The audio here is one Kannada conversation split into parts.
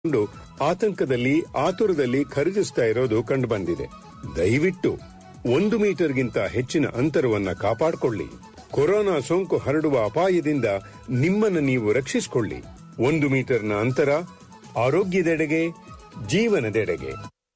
ಕೊಂಡು ಆತಂಕದಲ್ಲಿ ಆತುರದಲ್ಲಿ ಖರೀದಿಸ್ತಾ ಇರೋದು ಕಂಡುಬಂದಿದೆ ದಯವಿಟ್ಟು ಒಂದು ಮೀಟರ್ಗಿಂತ ಹೆಚ್ಚಿನ ಅಂತರವನ್ನ ಕಾಪಾಡಿಕೊಳ್ಳಿ ಕೊರೋನಾ ಸೋಂಕು ಹರಡುವ ಅಪಾಯದಿಂದ ನಿಮ್ಮನ್ನು ನೀವು ರಕ್ಷಿಸಿಕೊಳ್ಳಿ ಒಂದು ಮೀಟರ್ನ ಅಂತರ ಆರೋಗ್ಯದೆಡೆಗೆ ಜೀವನದೆಡೆಗೆ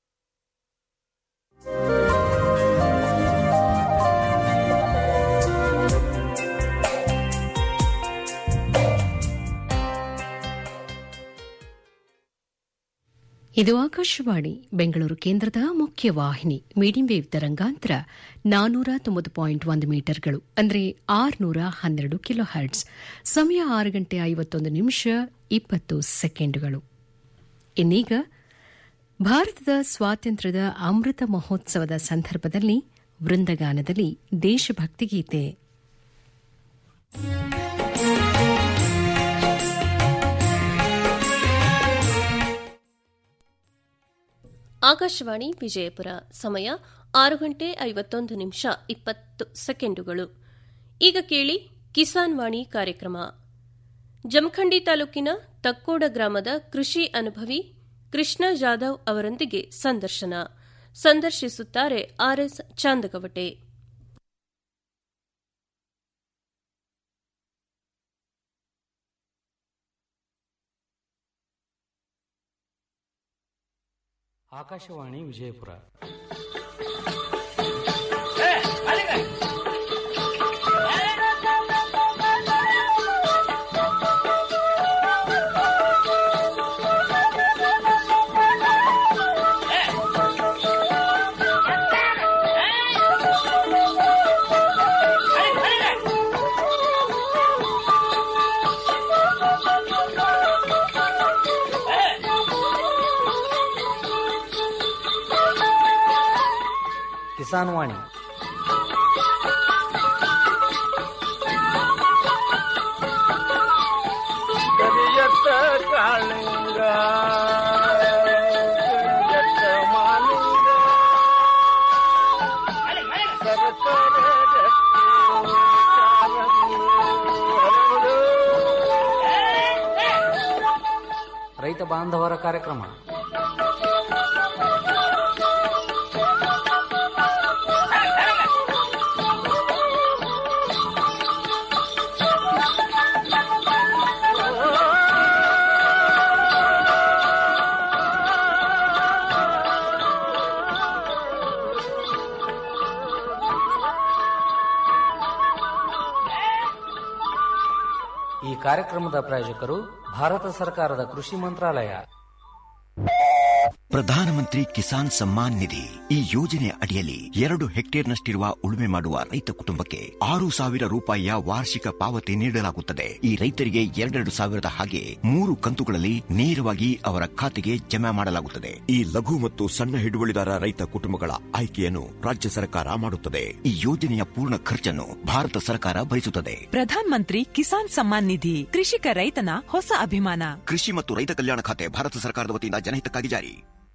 ಇದು ಆಕಾಶವಾಣಿ ಬೆಂಗಳೂರು ಕೇಂದ್ರದ ಮುಖ್ಯ ವಾಹಿನಿ ಮೀಡಿಯಂ ವೇವ್ ತರಂಗಾಂತರ ನಾನೂರ ತೊಂಬತ್ತು ಪಾಯಿಂಟ್ ಒಂದು ಮೀಟರ್ಗಳು ಅಂದರೆ ಆರುನೂರ ಹನ್ನೆರಡು ಕಿಲೋ ಹರ್ಟ್ಸ್ ಸಮಯ ಆರು ಗಂಟೆ ಐವತ್ತೊಂದು ನಿಮಿಷ ಇಪ್ಪತ್ತು ಸೆಕೆಂಡುಗಳು ಇನ್ನೀಗ ಭಾರತದ ಸ್ವಾತಂತ್ರ್ಯದ ಅಮೃತ ಮಹೋತ್ಸವದ ಸಂದರ್ಭದಲ್ಲಿ ವೃಂದಗಾನದಲ್ಲಿ ದೇಶಭಕ್ತಿ ಗೀತೆ ಆಕಾಶವಾಣಿ ವಿಜಯಪುರ ಸಮಯ ಆರು ಗಂಟೆ ಐವತ್ತೊಂದು ನಿಮಿಷ ಇಪ್ಪತ್ತು ಸೆಕೆಂಡುಗಳು ಈಗ ಕೇಳಿ ಕಿಸಾನ್ ವಾಣಿ ಕಾರ್ಯಕ್ರಮ ಜಮಖಂಡಿ ತಾಲೂಕಿನ ತಕ್ಕೋಡ ಗ್ರಾಮದ ಕೃಷಿ ಅನುಭವಿ ಕೃಷ್ಣ ಜಾಧವ್ ಅವರೊಂದಿಗೆ ಸಂದರ್ಶನ ಸಂದರ್ಶಿಸುತ್ತಾರೆ ಆರ್ಎಸ್ ಚಾಂದಗವಟೆ ಆಕಾಶವಾಣಿ ವಿಜಯಪುರ ಕಿಸಾನ್ ವಾಣಿ ಕರಿಯತ್ತ ಕಾಳಿಂಗ ಕರಿಯತ್ತ ಮಾಲಿಂಗ ಸರಸರ ರಕ್ತಿ ಕಾರಂಗಿ ಹರಡು. ರೈತ ಬಾಂಧವರ ಕಾರ್ಯಕ್ರಮ ಈ ಕಾರ್ಯಕ್ರಮದ ಪ್ರಾಯೋಜಕರು ಭಾರತ ಸರ್ಕಾರದ ಕೃಷಿ ಮಂತ್ರಾಲಯ ಪ್ರಧಾನಮಂತ್ರಿ ಕಿಸಾನ್ ಸಮ್ಮಾನ್ ನಿಧಿ ಈ ಯೋಜನೆ ಅಡಿಯಲ್ಲಿ ಎರಡು ಹೆಕ್ಟೇರ್ನಷ್ಟಿರುವ ಉಳುಮೆ ಮಾಡುವ ರೈತ ಕುಟುಂಬಕ್ಕೆ ಆರು ಸಾವಿರ ರೂಪಾಯಿಯ ವಾರ್ಷಿಕ ಪಾವತಿ ನೀಡಲಾಗುತ್ತದೆ ಈ ರೈತರಿಗೆ ಎರಡೆರಡು ಸಾವಿರದ ಹಾಗೆ ಮೂರು ಕಂತುಗಳಲ್ಲಿ ನೇರವಾಗಿ ಅವರ ಖಾತೆಗೆ ಜಮಾ ಮಾಡಲಾಗುತ್ತದೆ ಈ ಲಘು ಮತ್ತು ಸಣ್ಣ ಹಿಡುವಳಿದಾರ ರೈತ ಕುಟುಂಬಗಳ ಆಯ್ಕೆಯನ್ನು ರಾಜ್ಯ ಸರ್ಕಾರ ಮಾಡುತ್ತದೆ ಈ ಯೋಜನೆಯ ಪೂರ್ಣ ಖರ್ಚನ್ನು ಭಾರತ ಸರ್ಕಾರ ಭರಿಸುತ್ತದೆ ಪ್ರಧಾನ್ ಮಂತ್ರಿ ಕಿಸಾನ್ ಸಮ್ಮಾನ್ ನಿಧಿ ಕೃಷಿಕ ರೈತನ ಹೊಸ ಅಭಿಮಾನ ಕೃಷಿ ಮತ್ತು ರೈತ ಕಲ್ಯಾಣ ಖಾತೆ ಭಾರತ ಸರ್ಕಾರದ ವತಿಯಿಂದ ಜನಹಿತಕ್ಕಾಗಿ ಜಾರಿ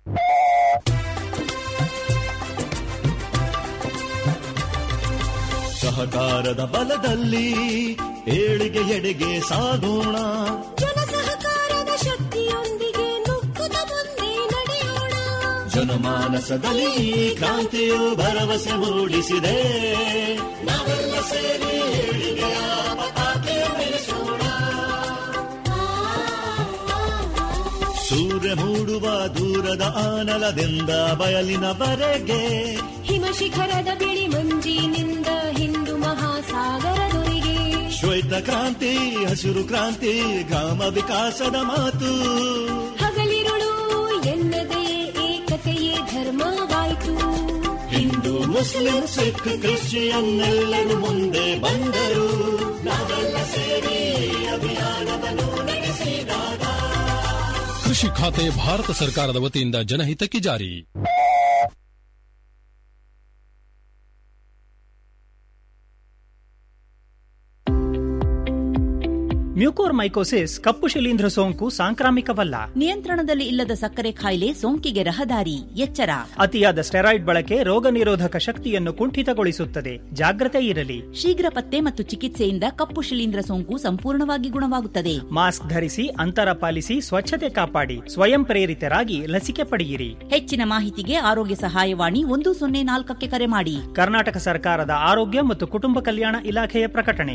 ಸಹಕಾರದ ಬಲದಲ್ಲಿ ಏಳಿಗೆ ಎಡೆಗೆ ಸಾಗೋಣ ಜನ ಸಹಕಾರದ ಶಕ್ತಿಯೊಂದಿಗೆ ನುಗ್ಗುತ್ತ ಮುಂದೆ ನಡೆಯೋಣ ಜನಮಾನಸದಲ್ಲಿ ಈ ಕ್ರಾಂತಿಯು ಭರವಸೆ ಮೂಡಿಸಿದೆ ನಾವೆಲ್ಲ ಸೇರಿ ಏಳಿಗೆಯ ಪತಾಕೆ ಬೆಳೆಸೋಣ ಸೂರ್ಯ ಮೂಡುವ ದೂರದ ಆನಲದಿಂದ ಬಯಲಿನವರೆಗೆ ಹಿಮ ಶಿಖರದ ಬಿಳಿ ಮಂಜಿನಿಂದ ಹಿಂದೂ ಮಹಾಸಾಗರದೊರೆಗೆ ಶ್ವೇತ ಕ್ರಾಂತಿ ಹಸಿರು ಕ್ರಾಂತಿ ಗ್ರಾಮ ವಿಕಾಸದ ಮಾತು ಹಗಲಿರುಳು ಎನ್ನದೇ ಏಕತೆಯೇ ಧರ್ಮವಾಯಿತು ಹಿಂದೂ ಮುಸ್ಲಿಂ ಸಿಖ್ ಕ್ರಿಶ್ಚಿಯನ್ನೆಲ್ಲರೂ ಮುಂದೆ ಬಂದರು ನಾವೆಲ್ಲ ಸೇರಿ ಈ ಅಭಿಯಾನವನ್ನು ನಡೆಸಿದಾಗ ಕೃಷಿ ಖಾತೆ ಭಾರತ ಸರ್ಕಾರದ ವತಿಯಿಂದ ಜನಹಿತಕ್ಕೆ ಜಾರಿ ಮ್ಯೂಕೋರ್ಮೈಕೋಸಿಸ್ ಕಪ್ಪು ಶಿಲೀಂಧ್ರ ಸೋಂಕು ಸಾಂಕ್ರಾಮಿಕವಲ್ಲ ನಿಯಂತ್ರಣದಲ್ಲಿ ಇಲ್ಲದ ಸಕ್ಕರೆ ಕಾಯಿಲೆ ಸೋಂಕಿಗೆ ರಹದಾರಿ ಎಚ್ಚರ ಅತಿಯಾದ ಸ್ಟೆರಾಯ್ಡ್ ಬಳಕೆ ರೋಗ ನಿರೋಧಕ ಶಕ್ತಿಯನ್ನು ಕುಂಠಿತಗೊಳಿಸುತ್ತದೆ ಜಾಗ್ರತೆ ಇರಲಿ ಶೀಘ್ರ ಪತ್ತೆ ಮತ್ತು ಚಿಕಿತ್ಸೆಯಿಂದ ಕಪ್ಪು ಶಿಲೀಂಧ್ರ ಸೋಂಕು ಸಂಪೂರ್ಣವಾಗಿ ಗುಣವಾಗುತ್ತದೆ ಮಾಸ್ಕ್ ಧರಿಸಿ ಅಂತರ ಪಾಲಿಸಿ ಸ್ವಚ್ಛತೆ ಕಾಪಾಡಿ ಸ್ವಯಂ ಪ್ರೇರಿತರಾಗಿ ಲಸಿಕೆ ಪಡೆಯಿರಿ ಹೆಚ್ಚಿನ ಮಾಹಿತಿಗೆ ಆರೋಗ್ಯ ಸಹಾಯವಾಣಿ ಒಂದು ಸೊನ್ನೆ ನಾಲ್ಕಕ್ಕೆ ಕರೆ ಮಾಡಿ ಕರ್ನಾಟಕ ಸರ್ಕಾರದ ಆರೋಗ್ಯ ಮತ್ತು ಕುಟುಂಬ ಕಲ್ಯಾಣ ಇಲಾಖೆಯ ಪ್ರಕಟಣೆ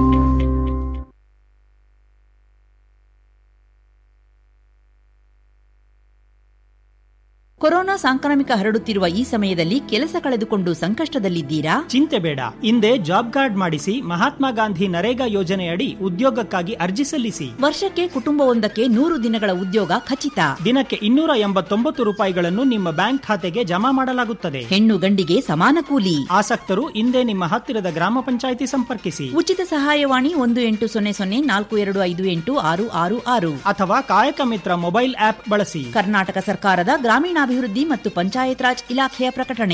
ಕೊರೋನಾ ಸಾಂಕ್ರಾಮಿಕ ಹರಡುತ್ತಿರುವ ಈ ಸಮಯದಲ್ಲಿ ಕೆಲಸ ಕಳೆದುಕೊಂಡು ಸಂಕಷ್ಟದಲ್ಲಿದ್ದೀರಾ ಚಿಂತೆ ಬೇಡ ಹಿಂದೆ ಜಾಬ್ ಕಾರ್ಡ್ ಮಾಡಿಸಿ ಮಹಾತ್ಮ ಗಾಂಧಿ ನರೇಗಾ ಯೋಜನೆಯಡಿ ಉದ್ಯೋಗಕ್ಕಾಗಿ ಅರ್ಜಿ ಸಲ್ಲಿಸಿ ವರ್ಷಕ್ಕೆ ಕುಟುಂಬವೊಂದಕ್ಕೆ ನೂರು ದಿನಗಳ ಉದ್ಯೋಗ ಖಚಿತ ದಿನಕ್ಕೆ ಇನ್ನೂರ ಎಂಬತ್ತೊಂಬತ್ತು ರೂಪಾಯಿಗಳನ್ನು ನಿಮ್ಮ ಬ್ಯಾಂಕ್ ಖಾತೆಗೆ ಜಮಾ ಮಾಡಲಾಗುತ್ತದೆ ಹೆಣ್ಣು ಗಂಡಿಗೆ ಸಮಾನ ಕೂಲಿ ಆಸಕ್ತರು ಹಿಂದೆ ನಿಮ್ಮ ಹತ್ತಿರದ ಗ್ರಾಮ ಪಂಚಾಯಿತಿ ಸಂಪರ್ಕಿಸಿ ಉಚಿತ ಸಹಾಯವಾಣಿ ಒಂದು ಎಂಟು ಸೊನ್ನೆ ಸೊನ್ನೆ ನಾಲ್ಕು ಎರಡು ಐದು ಎಂಟು ಆರು ಆರು ಆರು ಅಥವಾ ಕಾಯಕ ಮಿತ್ರ ಮೊಬೈಲ್ ಆಪ್ ಬಳಸಿ ಕರ್ನಾಟಕ ಸರ್ಕಾರದ ಗ್ರಾಮೀಣಾಭಿವೃದ್ಧಿ ಮತ್ತು ಪಂಚಾಯತ್ ರಾಜ್ ಇಲಾಖೆಯ ಪ್ರಕಟಣೆ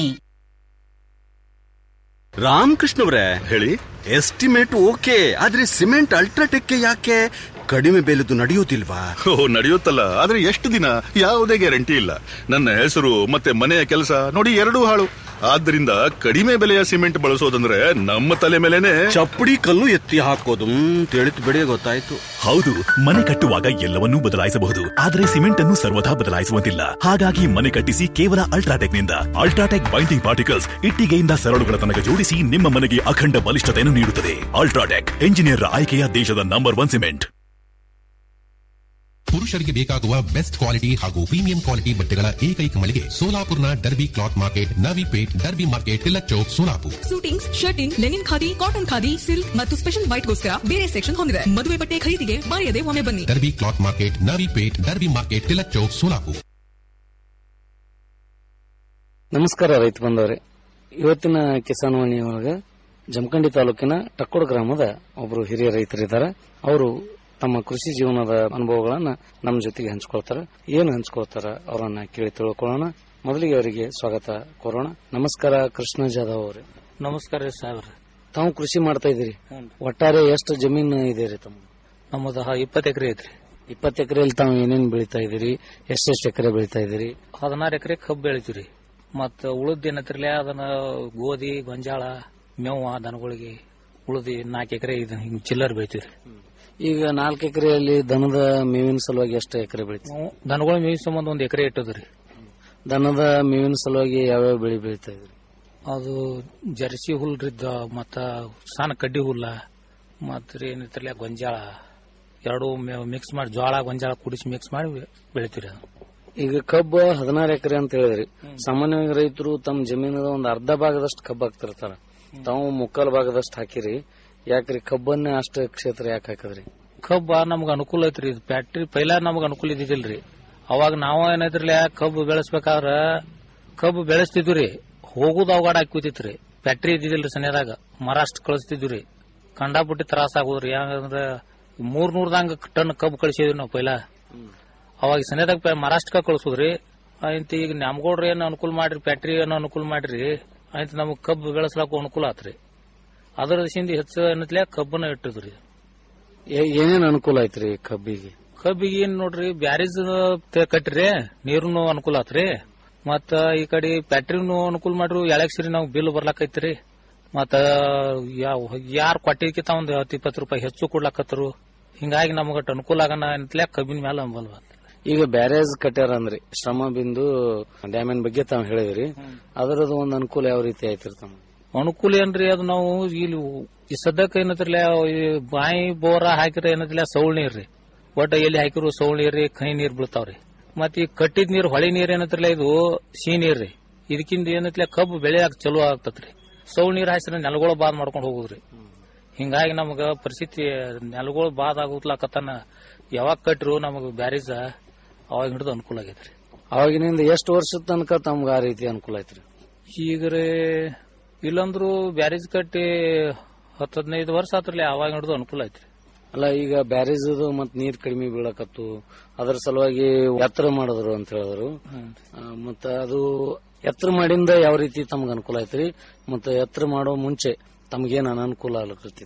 ರಾಮಕೃಷ್ಣವ್ರೆ ಹೇಳಿ ಎಸ್ಟಿಮೇಟ್ ಓಕೆ ಆದ್ರೆ ಸಿಮೆಂಟ್ ಅಲ್ಟ್ರಾಟೆಕ್ ಯಾಕೆ ಕಡಿಮೆ ಬೆಲೆದು ನಡೆಯೋದಿಲ್ವಾ ಓ ನಡೆಯುತ್ತಲ್ಲ ಆದ್ರೆ ಎಷ್ಟು ದಿನ ಯಾವುದೇ ಗ್ಯಾರಂಟಿ ಇಲ್ಲ ನನ್ನ ಹೆಸರು ಮತ್ತೆ ಮನೆಯ ಕೆಲಸ ನೋಡಿ ಎರಡೂ ಹಾಳು ಆದ್ದರಿಂದ ಕಡಿಮೆ ಬೆಲೆಯ ಸಿಮೆಂಟ್ ಬಳಸೋದಂದ್ರೆ ನಮ್ಮ ತಲೆ ಮೇಲೆನೆ ಚಪ್ಪಡಿ ಕಲ್ಲು ಎತ್ತಿ ಹಾಕೋದು ತಿಳಿತು ಬಿಡಿ ಗೊತ್ತಾಯ್ತು ಹೌದು ಮನೆ ಕಟ್ಟುವಾಗ ಎಲ್ಲವನ್ನೂ ಬದಲಾಯಿಸಬಹುದು ಆದರೆ ಸಿಮೆಂಟ್ ಅನ್ನು ಸರ್ವದಾ ಬದಲಾಯಿಸುವಂತಿಲ್ಲ ಹಾಗಾಗಿ ಮನೆ ಕಟ್ಟಿಸಿ ಕೇವಲ ಅಲ್ಟ್ರಾಟೆಕ್ ನಿಂದ ಅಲ್ಟ್ರಾಟೆಕ್ ಬೈಂಡಿಂಗ್ ಪಾರ್ಟಿಕಲ್ಸ್ ಇಟ್ಟಿಗೆಯಿಂದ ಸರಳುಗಳ ತನಕ ಜೋಡಿಸಿ ನಿಮ್ಮ ಮನೆಗೆ ಅಖಂಡ ಬಲಿಷ್ಠತೆಯನ್ನು ನೀಡುತ್ತದೆ ಅಲ್ಟ್ರಾಟೆಕ್ ಎಂಜಿನಿಯರ್ ಆಯ್ಕೆಯ ದೇಶದ ನಂಬರ್ ಒನ್ ಸಿಮೆಂಟ್ ಪುರುಷರಿಗೆ ಬೇಕಾಗುವ ಬೆಸ್ಟ್ ಕ್ವಾಲಿಟಿ ಹಾಗೂ ಪ್ರೀಮಿಯಂ ಕ್ವಾಲಿಟಿ ಬಟ್ಟೆಗಳ ಏಕೈಕ ಮಳಿಗೆ ಸೋಲಾಪುರ್ನ Derby cloth market Navipet Derby market Tilak Chowk Solapur suitings shirting linen khadi cotton khadi silk ಮತ್ತು ಸ್ಪೆಷಲ್ ವೈಟ್ಗೋಸ್ಕರ ಬೇರೆ ಸೆಕ್ಷನ್ ಹೊಂದಿದೆ ಮದುವೆ ಬಟ್ಟೆ ಖರೀದಿಗೆ ಮರೆಯದೆ ಒಮ್ಮೆ ಬನ್ನಿ Derby cloth market Navipet Derby market Tilak Chowk Solapur ನಮಸ್ಕಾರ ರೈತ ಬಂದವರೇ ಇವತ್ತಿನ ಕಿಸಾನ್ ವಾಣಿ ಒಳಗ ಜಮಖಂಡಿ ತಾಲೂಕಿನ ಟಕ್ಕೋಡ್ ಗ್ರಾಮದ ಒಬ್ರು ಹಿರಿಯ ರೈತರಿದ್ದಾರೆ ಅವರು ತಮ್ಮ ಕೃಷಿ ಜೀವನದ ಅನುಭವಗಳನ್ನ ನಮ್ಮ ಜೊತೆಗೆ ಹಂಚ್ಕೊಳ್ತಾರ ಏನು ಹಂಚ್ಕೊಳ್ತಾರ ಅವರನ್ನ ಕೇಳಿ ತಿಳ್ಕೊಳ್ಳೋಣ ಮೊದಲಿಗೆ ಅವರಿಗೆ ಸ್ವಾಗತ ಕೋರೋಣ ನಮಸ್ಕಾರ ಕೃಷ್ಣ ಜಾಧವ್ ಅವರೇ ನಮಸ್ಕಾರ ಸಾಹೇಬ್ರ ತಾವು ಕೃಷಿ ಮಾಡ್ತಾ ಇದ್ದೀರಿ ಒಟ್ಟಾರೆ ಎಷ್ಟು ಜಮೀನು ಇದೆ ರೀ ತಮ್ಮ ನಮ್ಮದು ಇಪ್ಪತ್ತು ಎಕರೆ ಐತ್ರಿ ಇಪ್ಪತ್ತು ಎಕರೆಯಲ್ಲಿ ತಾವು ಏನೇನ್ ಬೆಳಿತಾ ಇದ್ದೀರಿ ಎಷ್ಟೆಷ್ಟು ಎಕರೆ ಬೆಳಿತಾ ಇದ್ದೀರಿ ಹದಿನಾರು ಎಕರೆ ಕಬ್ಬು ಬೆಳಿತೀವ್ರಿ ಮತ್ತ ಉಳಿದ ಏನತ್ರಲ್ಲ ಅದನ್ನ ಗೋಧಿ ಗೊಂಜಾಳ ಮೇವ ದನಗಳಿಗೆ ಉಳಿದಿ ನಾಲ್ಕು ಎಕರೆ ಇದನ್ನ ಹಿಂಗ್ ಚಿಲ್ಲರ್ ಬೆಳಿತೀವ್ರಿ ಈಗ ನಾಲ್ಕು ಎಕರೆಯಲ್ಲಿ ದನದ ಮೇವಿನ ಸಲುವಾಗಿ ಎಷ್ಟು ಎಕರೆ ಬೆಳಿತೀವಿ ನಾವು ದನಗಳ ಮೇವಿ ಸಂಬಂಧ ಒಂದ್ ಎಕರೆ ಇಟ್ಟದ್ರಿ ದನದ ಮೇವಿನ ಸಲುವಾಗಿ ಯಾವ್ಯಾವ ಬೆಳಿ ಬೆಳಿತಾ ಇದ್ರಿ ಅದು ಜರ್ಸಿ ಹುಲ್ರಿದ್ದ ಮತ್ತ ಸಣ್ಣ ಕಡ್ಡಿ ಹುಲ್ಲ ಮತ್ತ ಏನೈತ್ರಲ್ಲ ಗೊಂಜಾಳ ಎರಡು ಮಿಕ್ಸ್ ಮಾಡಿ ಜೋಳ ಗೊಂಜಾಳ ಕುಡಿಸಿ ಮಿಕ್ಸ್ ಮಾಡಿ ಬೆಳಿತೀವ್ರಿ ಅದು ಈಗ ಕಬ್ಬು ಹದಿನಾರು ಎಕರೆ ಅಂತ ಹೇಳಿದ್ರಿ ಸಾಮಾನ್ಯವಾಗಿ ರೈತರು ತಮ್ಮ ಜಮೀನದ ಒಂದು ಅರ್ಧ ಭಾಗದಷ್ಟು ಕಬ್ಬು ಹಾಕ್ತಿರ್ತಾರ ತಾವು ಮುಕ್ಕಾಲು ಭಾಗದಷ್ಟು ಹಾಕಿರಿ ಯಾಕ್ರಿ ಕಬ್ಬನ್ನೇ ಅಷ್ಟು ಕ್ಷೇತ್ರ ಯಾಕೆ ಹಾಕದ್ರಿ ಕಬ್ಬ ನಮ್ಗ ಅನುಕೂಲ ಐತ್ರಿ ಇದು ಫ್ಯಾಕ್ಟ್ರಿ ಪೈಲ ನಮ್ಗ ಅನುಕೂಲ ಇದ್ದಿದ್ದಿಲ್ರಿ ಅವಾಗ ನಾವ ಏನೈತ್ರಲ್ಲ ಕಬ್ಬು ಬೆಳೆಸ್ಬೇಕಾದ್ರ ಕಬ್ಬು ಬೆಳೆಸ್ತಿದ್ವಿ ಹೋಗುದು ಅವಗಾಡ ಹಾಕುತ್ತಿತ್ರಿ ಫ್ಯಾಕ್ಟ್ರಿ ಇದ್ದಿದ್ದಿಲ್ರಿ ಸನಿಯಾದಾಗ ಮಹಾರಾಷ್ಟ್ರ ಕಳಿಸ್ತಿದ್ವಿ ಕಂಡಾಪಟ್ಟಿ ತ್ರಾಸ ಆಗುದ್ರಿ ಯಾಕಂದ್ರ ಮೂರ್ ನೂರ್ದಂಗ ಟನ್ ಕಬ್ಬು ಕಳಿಸಿದ್ವಿ ನಾವು ಪೈಲ ಅವಾಗ ಸನಿಯಾದಾಗ ಮಹಾರಾಷ್ಟ್ರಕ್ಕೆ ಕಳಿಸೋದ್ರಿ ಆಯ್ತು ಈಗ ನಮ್ಗೌಡ್ರಿ ಏನ್ ಅನುಕೂಲ ಮಾಡ್ರಿ ಫ್ಯಾಕ್ಟ್ರಿ ಏನೋ ಅನುಕೂಲ ಮಾಡ್ರಿ ಆಯ್ತು ನಮಗ್ ಕಬ್ಬು ಬೆಳೆಸ್ಲಾಕ ಅನುಕೂಲ ಆತ್ರಿ ಅದರ ದಿಶಿಂದ ಹೆಚ್ಚು ಏನತ್ಲೆ ಕಬ್ಬನ ಇಟ್ಟಿದ್ರಿ ಏ- ಏನೇನ್ ಅನುಕೂಲ ಐತ್ರಿ ಕಬ್ಬಿಗೆ ಕಬ್ಬಿಗೆ ಏನ್ ನೋಡ್ರಿ ಬ್ಯಾರೇಜ್ ಕಟ್ರಿ ನೀರ್ನು ಅನುಕೂಲ ಆತ್ರಿ ಮತ್ತ ಈ ಕಡೆ ಫ್ಯಾಕ್ಟ್ರಿನು ಅನುಕೂಲ ಮಾಡ್ರಿ ಎಳಕ್ಸಿರಿ ನಾವು ಬಿಲ್ ಬರ್ಲಾಕೈತ್ರಿ ಮತ್ತ ಯಾರು ಕೊಟ್ಟಿದ್ಕಿಂತ ಒಂದ್ ಹತ್ತು ಇಪ್ಪತ್ತು ರೂಪಾಯಿ ಹೆಚ್ಚು ಕೊಡ್ಲಾಕತ್ತರು ಹಿಂಗಾಗಿ ನಮಗಟ್ ಅನುಕೂಲ ಆಗನ ಅಂತಲೇ ಕಬ್ಬಿನ ಮೇಲೆ ಅಂಬಲ್ವ ಈಗ ಬ್ಯಾರೇಜ್ ಕಟ್ಯಾರ ಅಂದ್ರಿ ಶ್ರಮ ಬಿಂದು ಡ್ಯಾಮಿನ ಬಗ್ಗೆ ತಾವ್ ಹೇಳಿದ್ರಿ ಅದರದ್ದು ಒಂದು ಅನುಕೂಲ ಯಾವ ರೀತಿ ಐತ್ರಿ ತಮ್ಮ ಅನುಕೂಲ ಏನ್ರಿ ಅದು ನಾವು ಇಲ್ಲಿ ಈ ಸದ್ಯಕ್ಕೆ ಏನತ್ರಲ್ಲ ಈ ಬಾಯಿ ಬೋರ ಹಾಕಿರ ಏನತ್ರಲ್ಲ ಸೌಳ್ ನೀರ್ರಿ ಒಟ್ಟ ಎಲ್ಲಿ ಹಾಕಿರು ಸೌಳ್ ನೀರ್ರಿ ಕೈ ನೀರ್ ಬೀಳ್ತಾವ್ರಿ ಮತ್ ಈ ಕಟ್ಟಿದ ನೀರ್ ಹೊಳಿ ನೀರ್ ಏನತ್ರಲ್ಲ ಇದು ಸಿಹಿ ನೀರ್ರಿ ಇದಕ್ಕಿಂದ ಏನತ್ಲೆ ಕಬ್ಬು ಬೆಳೆಯಾಕ ಚಲೋ ಆಗ್ತತ್ರಿ ಸೌಳ್ ನೀರ್ ಹಾಸಿರ ನೆಲಗಳು ಬಾದ್ ಮಾಡ್ಕೊಂಡು ಹೋಗುದ್ರಿ ಹಿಂಗಾಗಿ ನಮಗ ಪರಿಸ್ಥಿತಿ ನೆಲಗಳು ಬಾದ್ ಆಗುತ್ಲಾಕತ್ತಾನ ಯಾವಾಗ ಕಟ್ರು ನಮಗ ಬ್ಯಾರೇಜ ಅವಾಗ ಹಿಡಿದು ಅನುಕೂಲ ಆಗೈತ್ರಿ ಅವಾಗಿನಿಂದ ಎಷ್ಟು ವರ್ಷದ ತನಕ ತಮ್ಗ ಆ ರೀತಿ ಅನುಕೂಲ ಐತ್ರಿ ಈಗ್ರಿ ಇಲ್ಲಂದ್ರು ಬ್ಯಾರೇಜ್ ಕಟ್ಟಿ ಹತ್ತು ಹದಿನೈದು ವರ್ಷ ಆತ್ರಲ್ಲ ಅವಾಗ ಹಿಡಿದು ಅನುಕೂಲ ಐತ್ರಿ ಅಲ್ಲ ಈಗ ಬ್ಯಾರೇಜ್ ಮತ್ ನೀರ್ ಕಡಿಮೆ ಬೀಳಕತ್ತು ಅದ್ರ ಸಲುವಾಗಿ ಎತ್ತರ ಮಾಡಿದ್ರು ಅಂತ ಹೇಳಿದ್ರು ಆ, ಮತ್ತ ಅದು ಎತ್ತರ ಮಾಡಿಂದ ಯಾವ ರೀತಿ ತಮ್ಗ ಅನುಕೂಲ ಐತ್ರಿ ಮತ್ತ ಎತ್ತರ ಮಾಡೋ ಮುಂಚೆ ತಮ್ಗೇನ್ ಅನಾನುಕೂಲ ಆಗ್ಲಕತ್ತೈತ್ರಿ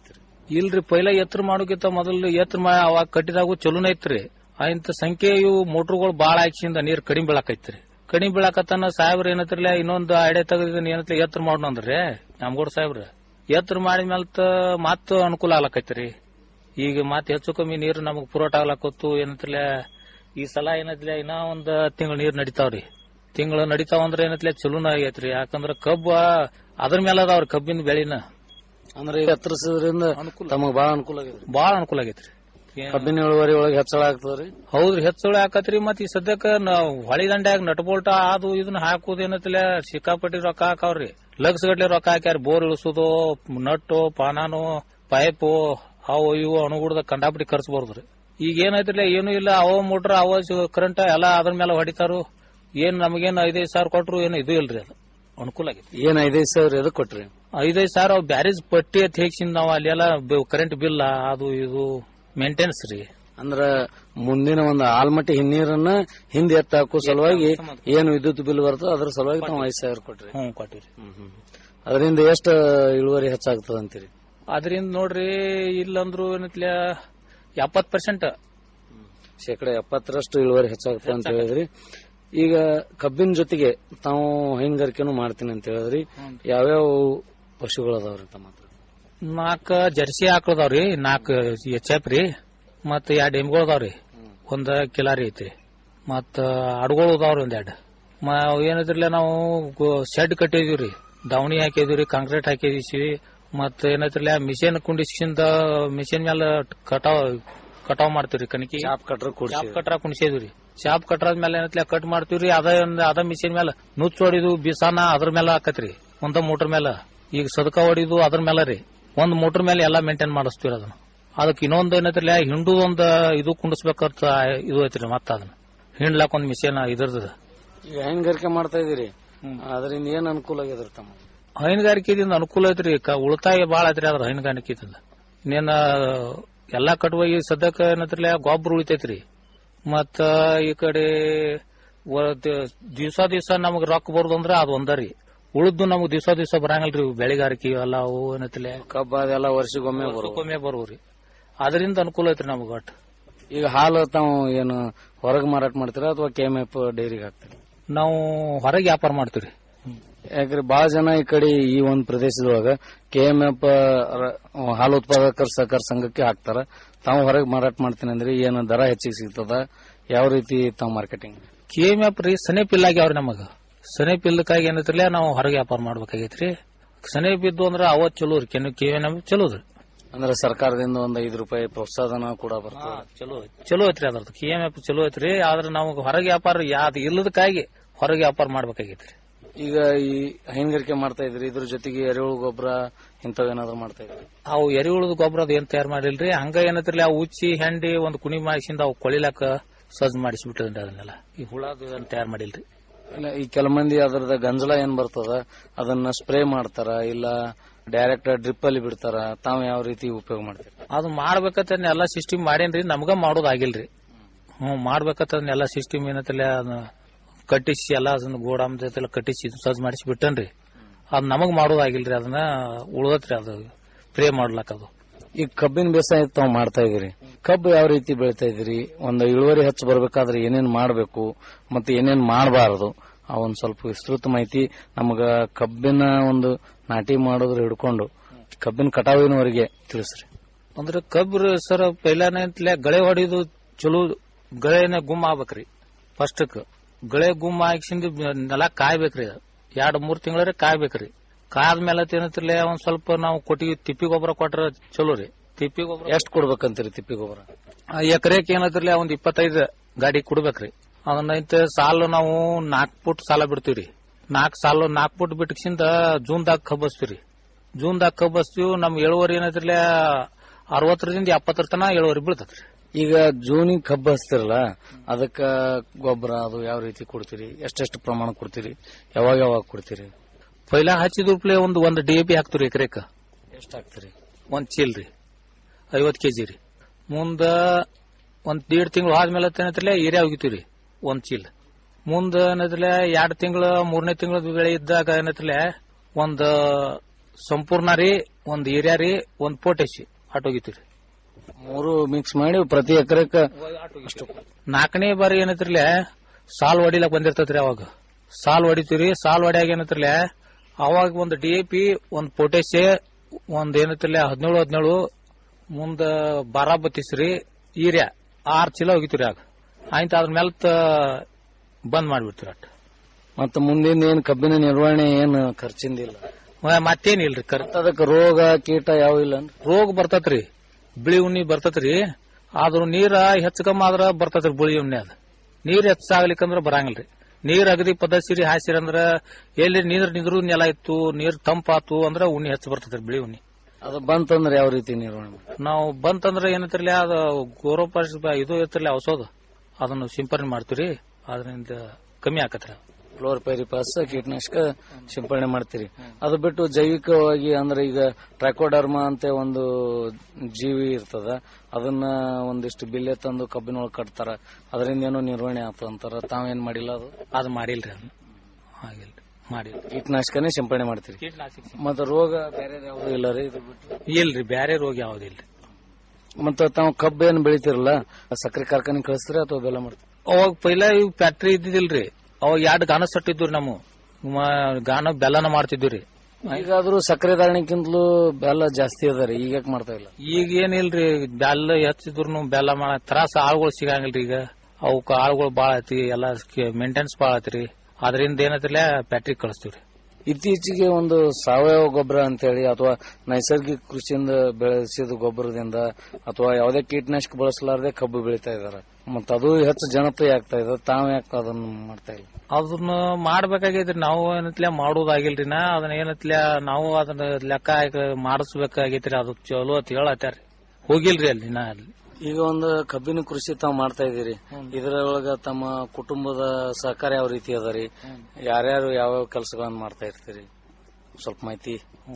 ಇಲ್ರಿ ಪೈಲ ಎತ್ತರ ಮಾಡೋಕ್ಕಿಂತ ಮೊದಲು ಎತ್ತರ ಮಾ ಅವಾಗ ಕಟ್ಟಿದಾಗೂ ಚಲೋನ ಐತ್ರಿ ಇಂತ ಸಂಖ್ಯೆ ಇವು ಮೋಟ್ರುಗಳು ಬಾಳ ಹಾಕಿಸಿಂದ ನೀರ್ ಕಡಿಮೆ ಬೀಳಾಕೈತ್ರಿ ಕಡಿಮೆ ಬೀಳಾಕತ್ತಾನ ಸಾಹೇಬ್ರ ಏನತ್ರಲ್ಲ ಇನ್ನೊಂದು ಐಡೆ ತೆಗೆದ ಏನತ್ಲ ಎತ್ತರ ಮಾಡೋಣ ಅಂದ್ರಿ ನಮ್ಗೋಡ್ ಸಾಹೇಬ್ರ ಎತ್ತರ ಮಾಡಿದ್ಮೇಲೆ ಮತ್ತ ಅನುಕೂಲ ಆಗ್ಲಕೈತ್ರಿ ಈಗ ಮತ್ತೆ ಹೆಚ್ಚು ಕಮ್ಮಿ ನೀರು ನಮಗ್ ಪುರೋಟ ಆಗ್ಲಕತ್ತು ಏನಂತಲ ಈ ಸಲ ಏನತ್ಲೆ ಇನ್ನ ಒಂದ್ ತಿಂಗಳ ನೀರ್ ನಡಿತಾವ್ರಿ ತಿಂಗಳು ನಡಿತಾವ ಅಂದ್ರೆ ಏನತ್ಲೆ ಚಲೋನ ಆಗೈತ್ರಿ ಯಾಕಂದ್ರ ಕಬ್ಬ ಅದ್ರ ಮೇಲೆ ಅದಾವ್ರಿ ಕಬ್ಬಿನ ಬೆಳಿನ ಅಂದ್ರೆ ಈಗ ಎತ್ತರಿಸೋದ್ರಿಂದ ತಮಗ್ ಬಹಳ ಅನುಕೂಲ ಆಗಿದೆ ಬಾಳ ಅನುಕೂಲ ಆಗೈತ್ರಿ ಕಬ್ಬಿನ ಇಳುವರಿ ಒಳಗೆ ಹೆಚ್ಚಳ ಆಗ್ತದ್ರಿ ಹೌದ್ರಿ ಹೆಚ್ಚಳ ಹಾಕತ್ರಿ ಮತ್ ಈ ಸದ್ಯಕ್ಕ ನಾವ್ ಹೊಳಿ ದಂಡ್ಯಾಗ ನಟ್ ಬೋಲ್ಟ ಅದು ಇದನ್ನ ಹಾಕುದು ಏನತ್ತಿಲ್ಲ ಸಿಕ್ಕಾಪಟ್ಟಿ ರೊಕ್ಕ ಹಾಕಾವ್ರಿ ಲಕ್ಷ ಗಟ್ಲೆ ರೊಕ್ಕ ಹಾಕ್ಯಾರ ಬೋರ್ ಇಳಿಸೋದು ನಟ್ಟು ಪಾನಾನು ಪೈಪು ಅವು ಇವು ಅಣುಗುಡ್ದ ಕಂಡಾಪಟ್ಟಿ ಖರ್ಚು ಬರುದ್ರಿ ಈಗ ಏನೈತಿಲ್ಲ ಏನು ಇಲ್ಲ ಅವ ಮೋಟ್ರ್ ಅವ ಕರೆಂಟ್ ಎಲ್ಲ ಅದ್ರ ಮೇಲೆ ಹೊಡಿತಾರು ಏನ್ ನಮಗೇನ್ ಐದೈದು ಸಾವಿರ ಕೊಟ್ರು ಏನು ಇದು ಇಲ್ರಿ ಅದು ಅನುಕೂಲ ಆಗೈತಿ ಏನ್ ಐದೈದು ಸಾವಿರ ಎದಕ್ ಕೊಟ್ರಿ ಐದೈದು ಸಾವಿರ ಅವ್ ಬ್ಯಾರೇಜ್ ಪಟ್ಟಿ ಅಂತ ಹೇಗಿಸಿಂದ ನಾವ್ ಅಲ್ಲೆಲ್ಲ ಕರೆಂಟ್ ಬಿಲ್ ಅದು ಇದು ಮೇಂಟೆನೆನ್ಸ್ ರೀ ಅಂದ್ರ ಮುಂದಿನ ಒಂದು ಆಲ್ಮಟ್ಟಿ ಹಿನ್ನೀರನ್ನ ಹಿಂದೆ ಎತ್ತ ಹಾಕೋ ಸಲುವಾಗಿ ಏನು ವಿದ್ಯುತ್ ಬಿಲ್ ಬರ್ತೋ ಅದ್ರ ಸಲುವಾಗಿ ತಾವು ಐದ್ ಸಾವಿರ ಕೊಟ್ರಿ ಹ್ಮ್ ಕೊಟ್ಟಿರಿ ಅದರಿಂದ ಎಷ್ಟ ಇಳುವರಿ ಹೆಚ್ಚಾಗ್ತದ ಅಂತೀರಿ ಅದರಿಂದ ನೋಡ್ರಿ ಇಲ್ಲಂದ್ರು ಏನತ್ಲ ಎಪ್ಪತ್ ಪರ್ಸೆಂಟ್ ಶೇಕಡ ಎಪ್ಪತ್ತರಷ್ಟು ಇಳುವರಿ ಹೆಚ್ಚಾಗ್ತದೆ ಅಂತ ಹೇಳಿದ್ರಿ ಈಗ ಕಬ್ಬಿನ ಜೊತೆಗೆ ತಾವು ಹೈನುಗಾರಿಕೆನೂ ಮಾಡ್ತೀನಿ ಅಂತ ಹೇಳಿದ್ರಿ ಯಾವ್ಯಾವ ಪಶುಗಳು ಅದಾವ್ರಿ ತಮ್ಮ ಹತ್ರ ನಾಲ್ಕ ಜರ್ಸಿ ಆಕಳದಾವ್ರಿ ನಾಲ್ಕು ಎಚ್ ಎಫ್ ರೀ ಮತ್ತ ಎರಡ್ ಎಮ್ಗಳು ಅದಾವ್ರಿ ಒಂದ್ ಕಿಲಾರಿ ಐತ್ರಿ ಮತ್ತ ಅಡ್ಗಳು ಅದಾವ್ರಿ ಒಂದ್ ಎರಡ್ ಏನೈತ್ರಲ್ಲ ನಾವು ಶೆಡ್ ಕಟ್ಟಿದೀವ್ರಿ ದಾವಣಿ ಹಾಕಿದೀವ್ರಿ ಕಾಂಕ್ರೀಟ್ ಹಾಕಿದೀವಿ ಮತ್ತ ಏನೈತ್ರಲ್ಲ ಮಿಷನ್ ಕುಂಡಿಸಿಂದ ಮಿಷನ್ ಮೇಲೆ ಕಟಾವ್ ಕಟಾವ್ ಮಾಡ್ತೀವ್ರಿ ಕಣಕಿ ಚಾಪ್ ಕಟ್ರ ಚಾಪ್ ಕಟ್ರ ಕುಣಿಸಿದ್ವಿ ಚಾಪ್ ಕಟ್ರಾದ ಮೇಲೆ ಏನೈತ್ಲ ಕಟ್ ಮಾಡ್ತೀವ್ರಿ ಅದ ಒಂದ್- ಅದ ಮಿಷಿನ್ ಮೇಲೆ ನುಚ್ಚ ಹೊಡಿದು ಬಿಸಾನ ಅದ್ರ ಮೇಲೆ ಹಾಕತ್ರಿ ಒಂದ ಮೋಟರ್ ಮೇಲೆ ಈಗ ಸದಕ ಹೊಡಿದು ಅದ್ರ ಮೇಲೆ ರೀ ಒಂದ್ ಮೋಟರ್ ಮೇಲೆ ಎಲ್ಲಾ ಮೇಂಟೈನ್ ಮಾಡಿಸ್ತೀವ್ರಿ ಅದನ್ನ ಅದಕ್ಕೆ ಇನ್ನೊಂದ್ ಏನೈತ್ರಲ್ಲ ಹಿಂಡು ಒಂದ್ ಇದು ಕುಂಡಿಸ್ಬೇಕಂತ ಇದು ಐತ್ರಿ ಮತ್ತ ಅದನ್ನ ಹಿಂಡ್ಲಾಕ್ ಒಂದ್ ಮಿಷಿನ್ ಇದ್ರದ್ದು ಈಗ ಹೈನುಗಾರಿಕೆ ಮಾಡ್ತಾ ಇದೀರಿ ಅದರಿಂದ ಏನ್ ಅನುಕೂಲ ಆಗ್ಯದ್ರಿ ತಮ್ಮ ಹೈನುಗಾರಿಕೆದಿಂದ ಅನುಕೂಲ ಐತ್ರಿ ಕ- ಉಳಿತಾಯ ಬಾಳ ಐತ್ರಿ ಅದ್ರ ಹೈನುಗಾರಿಕೆದಿಂದ ಇನ್ನೇನ ಎಲ್ಲಾ ಕಟುವಾಗಿ ಸದ್ಯಕ್ಕ ಏನತ್ರಲ್ಲ ಗೊಬ್ಬರ ಉಳಿತೈತ್ರಿ ಮತ್ತ ಈ ಕಡೆ ದಿವಸ ದಿವಸ ನಮಗ್ ರೊಕ್ಕ ಬರುದಂದ್ರ ಅದು ಒಂದರಿ ಉಳಿದು ನಮಗ್ ದಿವಸ ದಿವಸ ಬರಂಗಿಲ್ರಿ ಇವು ಬೆಳೆಗಾರಿಕೆ ಎಲ್ಲ ಅವು ಏನತ್ತಿಲ್ಲ ಕಬ್ಬ ಅದೆಲ್ಲ ವರ್ಷಗೊಮ್ಮೆ ಬರುವ ವರ್ಷಕ್ಕೊಮ್ಮೆ ಬರುವ್ರಿ ಅದರಿಂದ ಅನುಕೂಲ ಐತ್ರಿ ನಮಗ್ ಒಟ್ಟು ಈಗ ಹಾಲು ತಾವು ಏನು ಹೊರಗೆ ಮಾರಾಟ ಮಾಡ್ತೀರಾ ಅಥವಾ ಕೆ ಎಂ ಎಫ್ ಡೈರಿಗೆ ಹಾಕ್ತೀರಿ ನಾವು ಹೊರಗೆ ವ್ಯಾಪಾರ ಮಾಡ್ತೀವ್ರಿ ಯಾಕ್ರಿ ಬಹಳ ಜನ ಈ ಕಡೆ ಈ ಒಂದು ಪ್ರದೇಶದೊಳಗ ಕೆ ಎಂ ಎಫ್ ಹಾಲು ಉತ್ಪಾದಕರ ಸಹಕಾರ ಸಂಘಕ್ಕೆ ಹಾಕ್ತಾರ ತಾವು ಹೊರಗೆ ಮಾರಾಟ ಮಾಡ್ತೀನಿ ಅಂದ್ರೆ ಏನು ದರ ಹೆಚ್ಚಿಗೆ ಸಿಗ್ತದ ಯಾವ ರೀತಿ ತಾವು ಮಾರ್ಕೆಟಿಂಗ್ ಕೆ ಎಂ ಎಫ್ ರೀ ಸನೆ ಪಿಲ್ ಆಗ್ಯಾವ್ರಿ ನಮಗ ಸನೆ ಪಿಲ್ಕಾಗಿ ಏನೈತ್ರಲ್ಲ ನಾವು ಹೊರಗೆ ವ್ಯಾಪಾರ ಮಾಡ್ಬೇಕಾಗೈತ್ರಿ ಸನೆ ಬಿದ್ದು ಅಂದ್ರ ಅವತ್ ಚಲೋ ರೀ ಕೆನ ಕೆ ಎಂ ಎಫ್ ಚಲೋದ್ರಿ ಅಂದ್ರೆ ಸರ್ಕಾರದಿಂದ ಒಂದ್ ಐದು ರೂಪಾಯಿ ಪ್ರೋತ್ಸಾಹನ ಕೂಡ ಬರ್ತದೆ ಚಲೋ ಚಲೋ ಐತ್ರಿ ಅದ್ರದ್ದು ಕೆ ಎಂ ಎಫ್ ಚಲೋ ಐತ್ರಿ ಆದ್ರೆ ನಮಗ್ ಹೊರಗೆ ವ್ಯಾಪಾರ ಯಾವ್ದು ಇಲ್ಲದಕ್ಕಾಗಿ ಹೊರಗೆ ವ್ಯಾಪಾರ ಮಾಡ್ಬೇಕಾಗೈತ್ರಿ ಈಗ ಈ ಹೈನುಗಾರಿಕೆ ಮಾಡ್ತಾ ಇದ್ರಿ ಇದ್ರ ಜೊತೆಗೆ ಎರೆಹುಳು ಗೊಬ್ಬರ ಇಂಥವೇನಾದ್ರು ಮಾಡ್ತಾ ಇದ್ರಿ ಅವು ಎರಿಹುಳದ ಗೊಬ್ಬರ ಅದ್ ಏನ್ ತಯಾರು ಮಾಡಿಲ್ರಿ ಹಂಗ ಏನೈತ್ರಿ ಅವು ಉಚ್ಚಿ ಹೆಂಡಿ ಒಂದ್ ಕುಣಿ ಮಾಡಿಸಿಂದ ಅವು ಕೊಳಿಲಾಕ ಸಜ್ಜ್ ಮಾಡಿಸ್ಬಿಟ್ಟದ್ರಿ ಅದನ್ನೆಲ್ಲ ಈ ಹುಳದ ಏನ್ ತಯಾರು ಮಾಡಿಲ್ರಿ ಇಲ್ಲ ಈ ಕೆಲ ಮಂದಿ ಅದ್ರದ ಗಂಜಲ ಏನ್ ಬರ್ತದ ಅದನ್ನ ಸ್ಪ್ರೇ ಮಾಡ್ತಾರ ಇಲ್ಲ ಡೈರೆಕ್ಟ್ ಡ್ರಿಪ್ ಅಲ್ಲಿ ಬಿಡ್ತಾರ ತಾವು ಯಾವ ರೀತಿ ಉಪಯೋಗ ಮಾಡ್ತೀರಿ ಅದು ಮಾಡ್ಬೇಕಂತ ಎಲ್ಲಾ ಸಿಸ್ಟಮ್ ಮಾಡೇನ್ರಿ ನಮ್ಗ ಮಾಡೋದಾಗಿಲ್ರಿ ಹ್ಮ್ ಮಾಡ್ಬೇಕಂತ ಎಲ್ಲಾ ಸಿಸ್ಟಮ್ ಏನೈತಲ್ಲ ಅದನ್ನ ಕಟ್ಟಿಸಿ ಎಲ್ಲ ಅದನ್ನ ಗೋಡಾಮ್ ಜೊತೆ ಕಟ್ಟಿಸಿ ಸಜ್ಜ್ ಮಾಡಿಸಿ ಬಿಟ್ಟನ್ರಿ ಅದ್ ನಮಗ್ ಮಾಡೋದಾಗಿಲ್ರಿ ಅದನ್ನ ಉಳ್ದತ್ರಿ ಅದು ಪ್ರೇ ಮಾಡ್ಲಾಕ ಅದು ಈಗ ಕಬ್ಬಿನ ಬೇಸಾಯ ತಾವು ಮಾಡ್ತಾ ಇದೀರಿ ಕಬ್ಬು ಯಾವ ರೀತಿ ಬೆಳಿತಾ ಇದೀರಿ ಒಂದು ಇಳುವರಿ ಹೆಚ್ಚು ಬರ್ಬೇಕಾದ್ರೆ ಏನೇನ್ ಮಾಡಬೇಕು ಮತ್ತೆ ಏನೇನ್ ಮಾಡಬಾರದು ಆ ಒಂದ್ ಸ್ವಲ್ಪ ವಿಸ್ತೃತ ಮಾಹಿತಿ ನಮಗ ಕಬ್ಬಿನ ಒಂದು ನಾಟಿ ಮಾಡೋದ್ರ ಹಿಡ್ಕೊಂಡು ಕಬ್ಬಿನ ಕಟಾವಿನವರೆಗೆ ತಿಳಿಸ್ರಿ ಅಂದ್ರೆ ಕಬ್ರ ಸರ್ ಪೈಲಾನಂತಲೇ ಗಳೆ ಹೊಡಿದು ಚಲೋ ಗಳೆನ ಗುಮ್ಮ ಆಗ್ಬೇಕ್ರಿ ಫಸ್ಟ್ಕ್ ಗಳೆ ಗುಮ್ಮ ಹಾಕ್ಸಿಂದ ನೆಲ ಕಾಯ್ಬೇಕ್ರಿ ಎರಡ್ ಮೂರ್ ತಿಂಗಳ ಕಾಯ್ಬೇಕ್ರಿ ಕಾದ್ಮೇಲೆ ಏನಂತಿರ್ಲಿ ಒಂದ್ ಸ್ವಲ್ಪ ನಾವು ಕೊಟ್ಟಿಗೆ ತಿಪ್ಪಿ ಗೊಬ್ಬರ ಕೊಟ್ರ ಚಲೋ ರೀ ತಿಪ್ಪಿ ಗೊಬ್ಬರ ಎಷ್ಟ್ ಕೊಡ್ಬೇಕಂತೀರಿ ತಿಪ್ಪಿ ಗೊಬ್ಬರ ಎಕರೆಕ್ ಏನಂತಿರ್ಲಿ ಒಂದ್ ಇಪ್ಪತ್ತೈದು ಗಾಡಿ ಕೊಡ್ಬೇಕ್ರಿ ಅದನ್ನ ಐತೆ ಸಾಲು ನಾವು ನಾಲ್ಕ್ ಫುಟ್ ಸಾಲ ಬಿಡ್ತೀವ್ರಿ ನಾಲ್ಕ್ ಸಾಲು ನಾಲ್ಕ್ ಫುಟ್ ಬಿಟ್ಟಕ್ಸಿಂದ ಜೂನ್ದಾಗ ಕಬ್ಬಸ್ತೀವ್ರಿ ಜೂನ್ದಾಗ ಕಬ್ಬಸ್ತೀವಿ ನಮ್ ಇಳುವರಿ ಏನೈತಿರ್ಲಿ ಅರವತ್ತರಿಂದ ಎಪ್ಪತ್ತರ ತನ ಇಳುವರಿ ಬೀಳ್ತೈತ್ರಿ ಈಗ ಜೂನಿಗೆ ಕಬ್ಬು ಹಚ್ತಿರಲ್ಲ ಅದಕ್ಕ ಗೊಬ್ಬರ ಅದು ಯಾವ ರೀತಿ ಕೊಡ್ತೀರಿ ಎಷ್ಟೆಷ್ಟು ಪ್ರಮಾಣ ಕೊಡ್ತೀರಿ ಯಾವಾಗ ಯಾವಾಗ ಕೊಡ್ತೀರಿ ಪೈಲಾ ಹಚ್ಚಿದ್ರಪ್ಲೆ ಒಂದು ಒಂದ್ ಡಿ ಎ ಪಿ ಹಾಕ್ತಿವ್ರಿ ಎಕರೆಕ ಎಷ್ಟ್ ಹಾಕ್ತೀರಿ ಒಂದ್ ಚೀಲ್ ರೀ ಐವತ್ ಕೆಜಿ ರೀ ಮುಂದ ಒಂದ್ ದೀಡ್ ತಿಂಗಳು ಆದ್ಮೇಲೆ ಏನೈತಿರ್ಲೆ ಏರಿಯಾ ಹೋಗಿತೀವ್ರಿ ಒಂದ್ ಚೀಲ್ ಮುಂದ ಏನೈತಿರ್ಲೆ ಎರಡ್ ತಿಂಗಳ ಮೂರನೇ ತಿಂಗಳ ಬೆಳೆ ಇದ್ದಾಗ ಏನೈತಿರ್ಲೆ ಒಂದ್ ಸಂಪೂರ್ಣ ರೀ ಒಂದ್ ಏರಿಯಾ ರೀ ಒಂದ್ ಪೊಟ್ಯಾಶಿ ಆಟ ಹೋಗಿತ್ತೀರಿ ಮೂರು ಮಿಕ್ಸ್ ಮಾಡಿ ಪ್ರತಿ ಎಕರೆಕ ಅಷ್ಟು ನಾಲ್ಕನೇ ಬಾರಿ ಏನೈತ್ರಿಲೆ ಸಾಲ್ ಹೊಡಿಲಕ್ ಬಂದಿರ್ತೈತ್ರಿ ಅವಾಗ ಸಾಲ್ ಹೊಡಿತೀರಿ ಸಾಲ್ ಹೊಡ್ಯಾಗ ಏನೈತ್ರಿಲೆ ಅವಾಗ ಒಂದು ಡಿ ಎ ಪಿ ಒಂದ್ ಪೊಟ್ಯಾಶ್ ಒಂದ್ ಏನೈತ್ರಿಲೆ ಹದಿನೇಳು ಹದಿನೇಳು ಮುಂದ ಬಾರ ಬತ್ತಿಸ್ರಿ ಈರ್ಯಾ ಆರ್ ಚೀಲ ಹೋಗಿತ್ರಿ ಆಗ ಆಯ್ತು ಅದ್ರ ಮೇಲೆ ಬಂದ್ ಮಾಡ್ಬಿಡ್ತೀರಿ ಅಟ್ ಮತ್ತ ಮುಂದಿನ ಏನ್ ಕಬ್ಬಿನ ನಿರ್ವಹಣೆ ಏನ್ ಖರ್ಚಿಂದಿಲ್ಲ ಮ- ಮತ್ತೇನಿಲ್ರಿ ಕರ್ ಅದಕ್ಕೆ ರೋಗ ಕೀಟ ಯಾವ ಇಲ್ಲ ರೋಗ ಬರ್ತತ್ರಿ ಬಿಳಿ ಉಣ್ಣಿ ಬರ್ತತ್ರಿ ಆದ್ರೂ ನೀರ ಹೆಚ್ಚು ಕಮ್ಮಿ ಆದ್ರ ಬರ್ತತ್ರಿ ಬಿಳಿ ಉಣ್ಣೆ ಅದ ನೀರ್ ಹೆಚ್ಚಾಗ್ಲಿಕ್ಕಂದ್ರ ಬರಂಗಿಲ್ರಿ ನೀರ್ ಅಗದಿ ಪದಸಿರಿ ಹಾಸಿರಿ ಅಂದ್ರ ಎಲ್ಲಿ ನೀರ್ ನಿಂದ್ರು ನೆಲ ಇತ್ತು ನೀರ್ ತಂಪಾತು ಅಂದ್ರ ಉಣ್ಣಿ ಹೆಚ್ಚು ಬರ್ತತ್ರಿ ಬಿಳಿ ಉಣ್ಣಿ ಅದು ಬಂತಂದ್ರೆ ಯಾವ ರೀತಿ ನಿರ್ವಹಣೆ ಮಾಡ್ತೀರಿ? ನಾವು ಬಂತಂದ್ರ ಏನೈತಿರ್ಲಿ ಅದು ಗೋರೋಪಾಸ್ ಇದು ಇರ್ತಿರ್ಲಿ ಔಷಧ ಅದನ್ನು ಸಿಂಪರಣೆ ಮಾಡ್ತೀವಿ ಅದರಿಂದ ಕಮ್ಮಿ ಆಕತ್ರಿ ಫ್ಲೋರ್ ಪೆರಿಪಾಸ್ ಕೀಟನಾಶಕ ಸಿಂಪಡಣೆ ಮಾಡ್ತೀರಿ ಅದು ಬಿಟ್ಟು ಜೈವಿಕವಾಗಿ ಅಂದ್ರೆ ಈಗ ಟ್ರ್ಯಾಕೋಡರ್ಮ ಅಂತ ಒಂದು ಜೀವಿ ಇರ್ತದ ಅದನ್ನ ಒಂದಿಷ್ಟು ಬಿಲ್ಲೆ ತಂದು ಕಬ್ಬಿನೊಳಗೆ ಕಟ್ತಾರ ಅದರಿಂದ ಏನೋ ನಿರ್ವಹಣೆ ಆತ ಅಂತಾರ ತಾವೇನ್ ಮಾಡಿಲ್ಲ ಅದು ಅದು ಮಾಡಿಲ್ರಿ ಅದನ್ನ ಆಗಿಲ್ರಿ ಮಾಡಿಲ್ಲ ಕೀಟನಾಶಕನೇ ಸಿಂಪಡಣೆ ಮಾಡ್ತೀರಿ ಕೀಟನಾಶಕ ಮತ್ತೆ ರೋಗ ಬೇರೆ ಯಾವುದು ಇಲ್ಲ ರೀ ಇದು ಬಿಟ್ಟು ಇಲ್ರಿ ಬ್ಯಾರೆ ರೋಗ ಯಾವ್ದಿಲ್ರಿ ಮತ್ತೆ ತಾವು ಕಬ್ಬು ಏನ್ ಬೆಳಿತಿರಲ್ಲ ಸಕ್ಕರೆ ಕಾರ್ಖಾನೆ ಕಳಿಸ್ತೀರಿ ಅಥವಾ ಬೆಲ್ಲ ಮಾಡ್ತೀರಿ ಅವಾಗ ಪೈಲ ಇವ್ ಫ್ಯಾಕ್ಟ್ರಿ ಇದ್ದಿದ್ದಿಲ್ರಿ ಅವಾಗ ಎರಡು ಗಾನ ಸಟ್ಟಿದ್ವಿ ನಮ್ಮ ಮ- ಗಾನ ಬೆಲ್ಲನ ಮಾಡ್ತಿದ್ವಿ ಈಗಾದ್ರೂ ಸಕ್ಕರೆ ಧಾರಣೆಗಿಂತಲೂ ಬೆಲ್ಲ ಜಾಸ್ತಿ ಅದ ರೀ ಈಗ ಯಾಕೆ ಮಾಡ್ತಾ ಇಲ್ಲ ಈಗ ಏನಿಲ್ರಿ ಬೆಲ್ಲ ಹೆಚ್ಚಿದ್ರು ಬೆಲ್ಲ ಮಾಡ ತ್ರಾಸ ಆಳುಗಳು ಸಿಗಂಗಿಲ್ರಿ ಈಗ ಅವಕ್ಕ ಆಳುಗಳು ಬಾಳ ಐತಿ ಎಲ್ಲ ಮೇಂಟೆನೆನ್ಸ್ ಬಾಳ ಐತ್ರಿ ಅದರಿಂದ ಏನೈತಿಲ್ಲ ಫ್ಯಾಕ್ಟ್ರಿ ಕಳಿಸ್ತೀವ್ರಿ ಇತ್ತೀಚೆಗೆ ಒಂದು ಸಾವಯವ ಗೊಬ್ಬರ ಅಂತೇಳಿ ಅಥವಾ ನೈಸರ್ಗಿಕ ಕೃಷಿಯಿಂದ ಬೆಳೆಸಿದ ಗೊಬ್ಬರದಿಂದ ಅಥವಾ ಯಾವುದೇ ಕೀಟನಾಶಕ ಬಳಸಲಾರದೆ ಕಬ್ಬು ಬೆಳೀತಾ ಇದಾರೆ ಮತ್ತ ಅದು ಹೆಚ್ಚು ಜನಪ್ರಿಯ ಆಗ್ತಾ ಇದೆ ತಾವ್ ಯಾಕೆ ಅದನ್ನ ಮಾಡ್ತಾ ಇಲ್ಲ ಅದನ್ನ ಮಾಡ್ಬೇಕಾಗೈತ್ರಿ ನಾವು ಏನತ್ಲೆ ಮಾಡೋದಾಗಿಲ್ರಿ ನಾ ಅದನ್ನ ಏನತ್ಲೆ ನಾವು ಅದನ್ನ ಲೆಕ್ಕ ಹಾಕಿ ಮಾಡಿಸ್ಬೇಕಾಗೈತ್ರಿ ಅದು ಚಲೋ ಅಂತ ಹೇಳತ್ತಾರ ಹೋಗಿಲ್ರಿ ಅಲ್ಲಿ ನಾ ಅಲ್ಲಿ ಈಗ ಒಂದು ಕಬ್ಬಿನ ಕೃಷಿ ತಾವು ಮಾಡ್ತಾ ಇದೀರಿ ಇದರೊಳಗ ತಮ್ಮ ಕುಟುಂಬದ ಸಹಕಾರ ಯಾವ ರೀತಿ ಅದ ರೀ ಯಾರ್ಯಾರು ಯಾವ್ಯಾವ ಕೆಲಸಗಳನ್ನ ಮಾಡ್ತಾ ಇರ್ತೀರಿ ಸ್ವಲ್ಪ ಮಾಹಿತಿ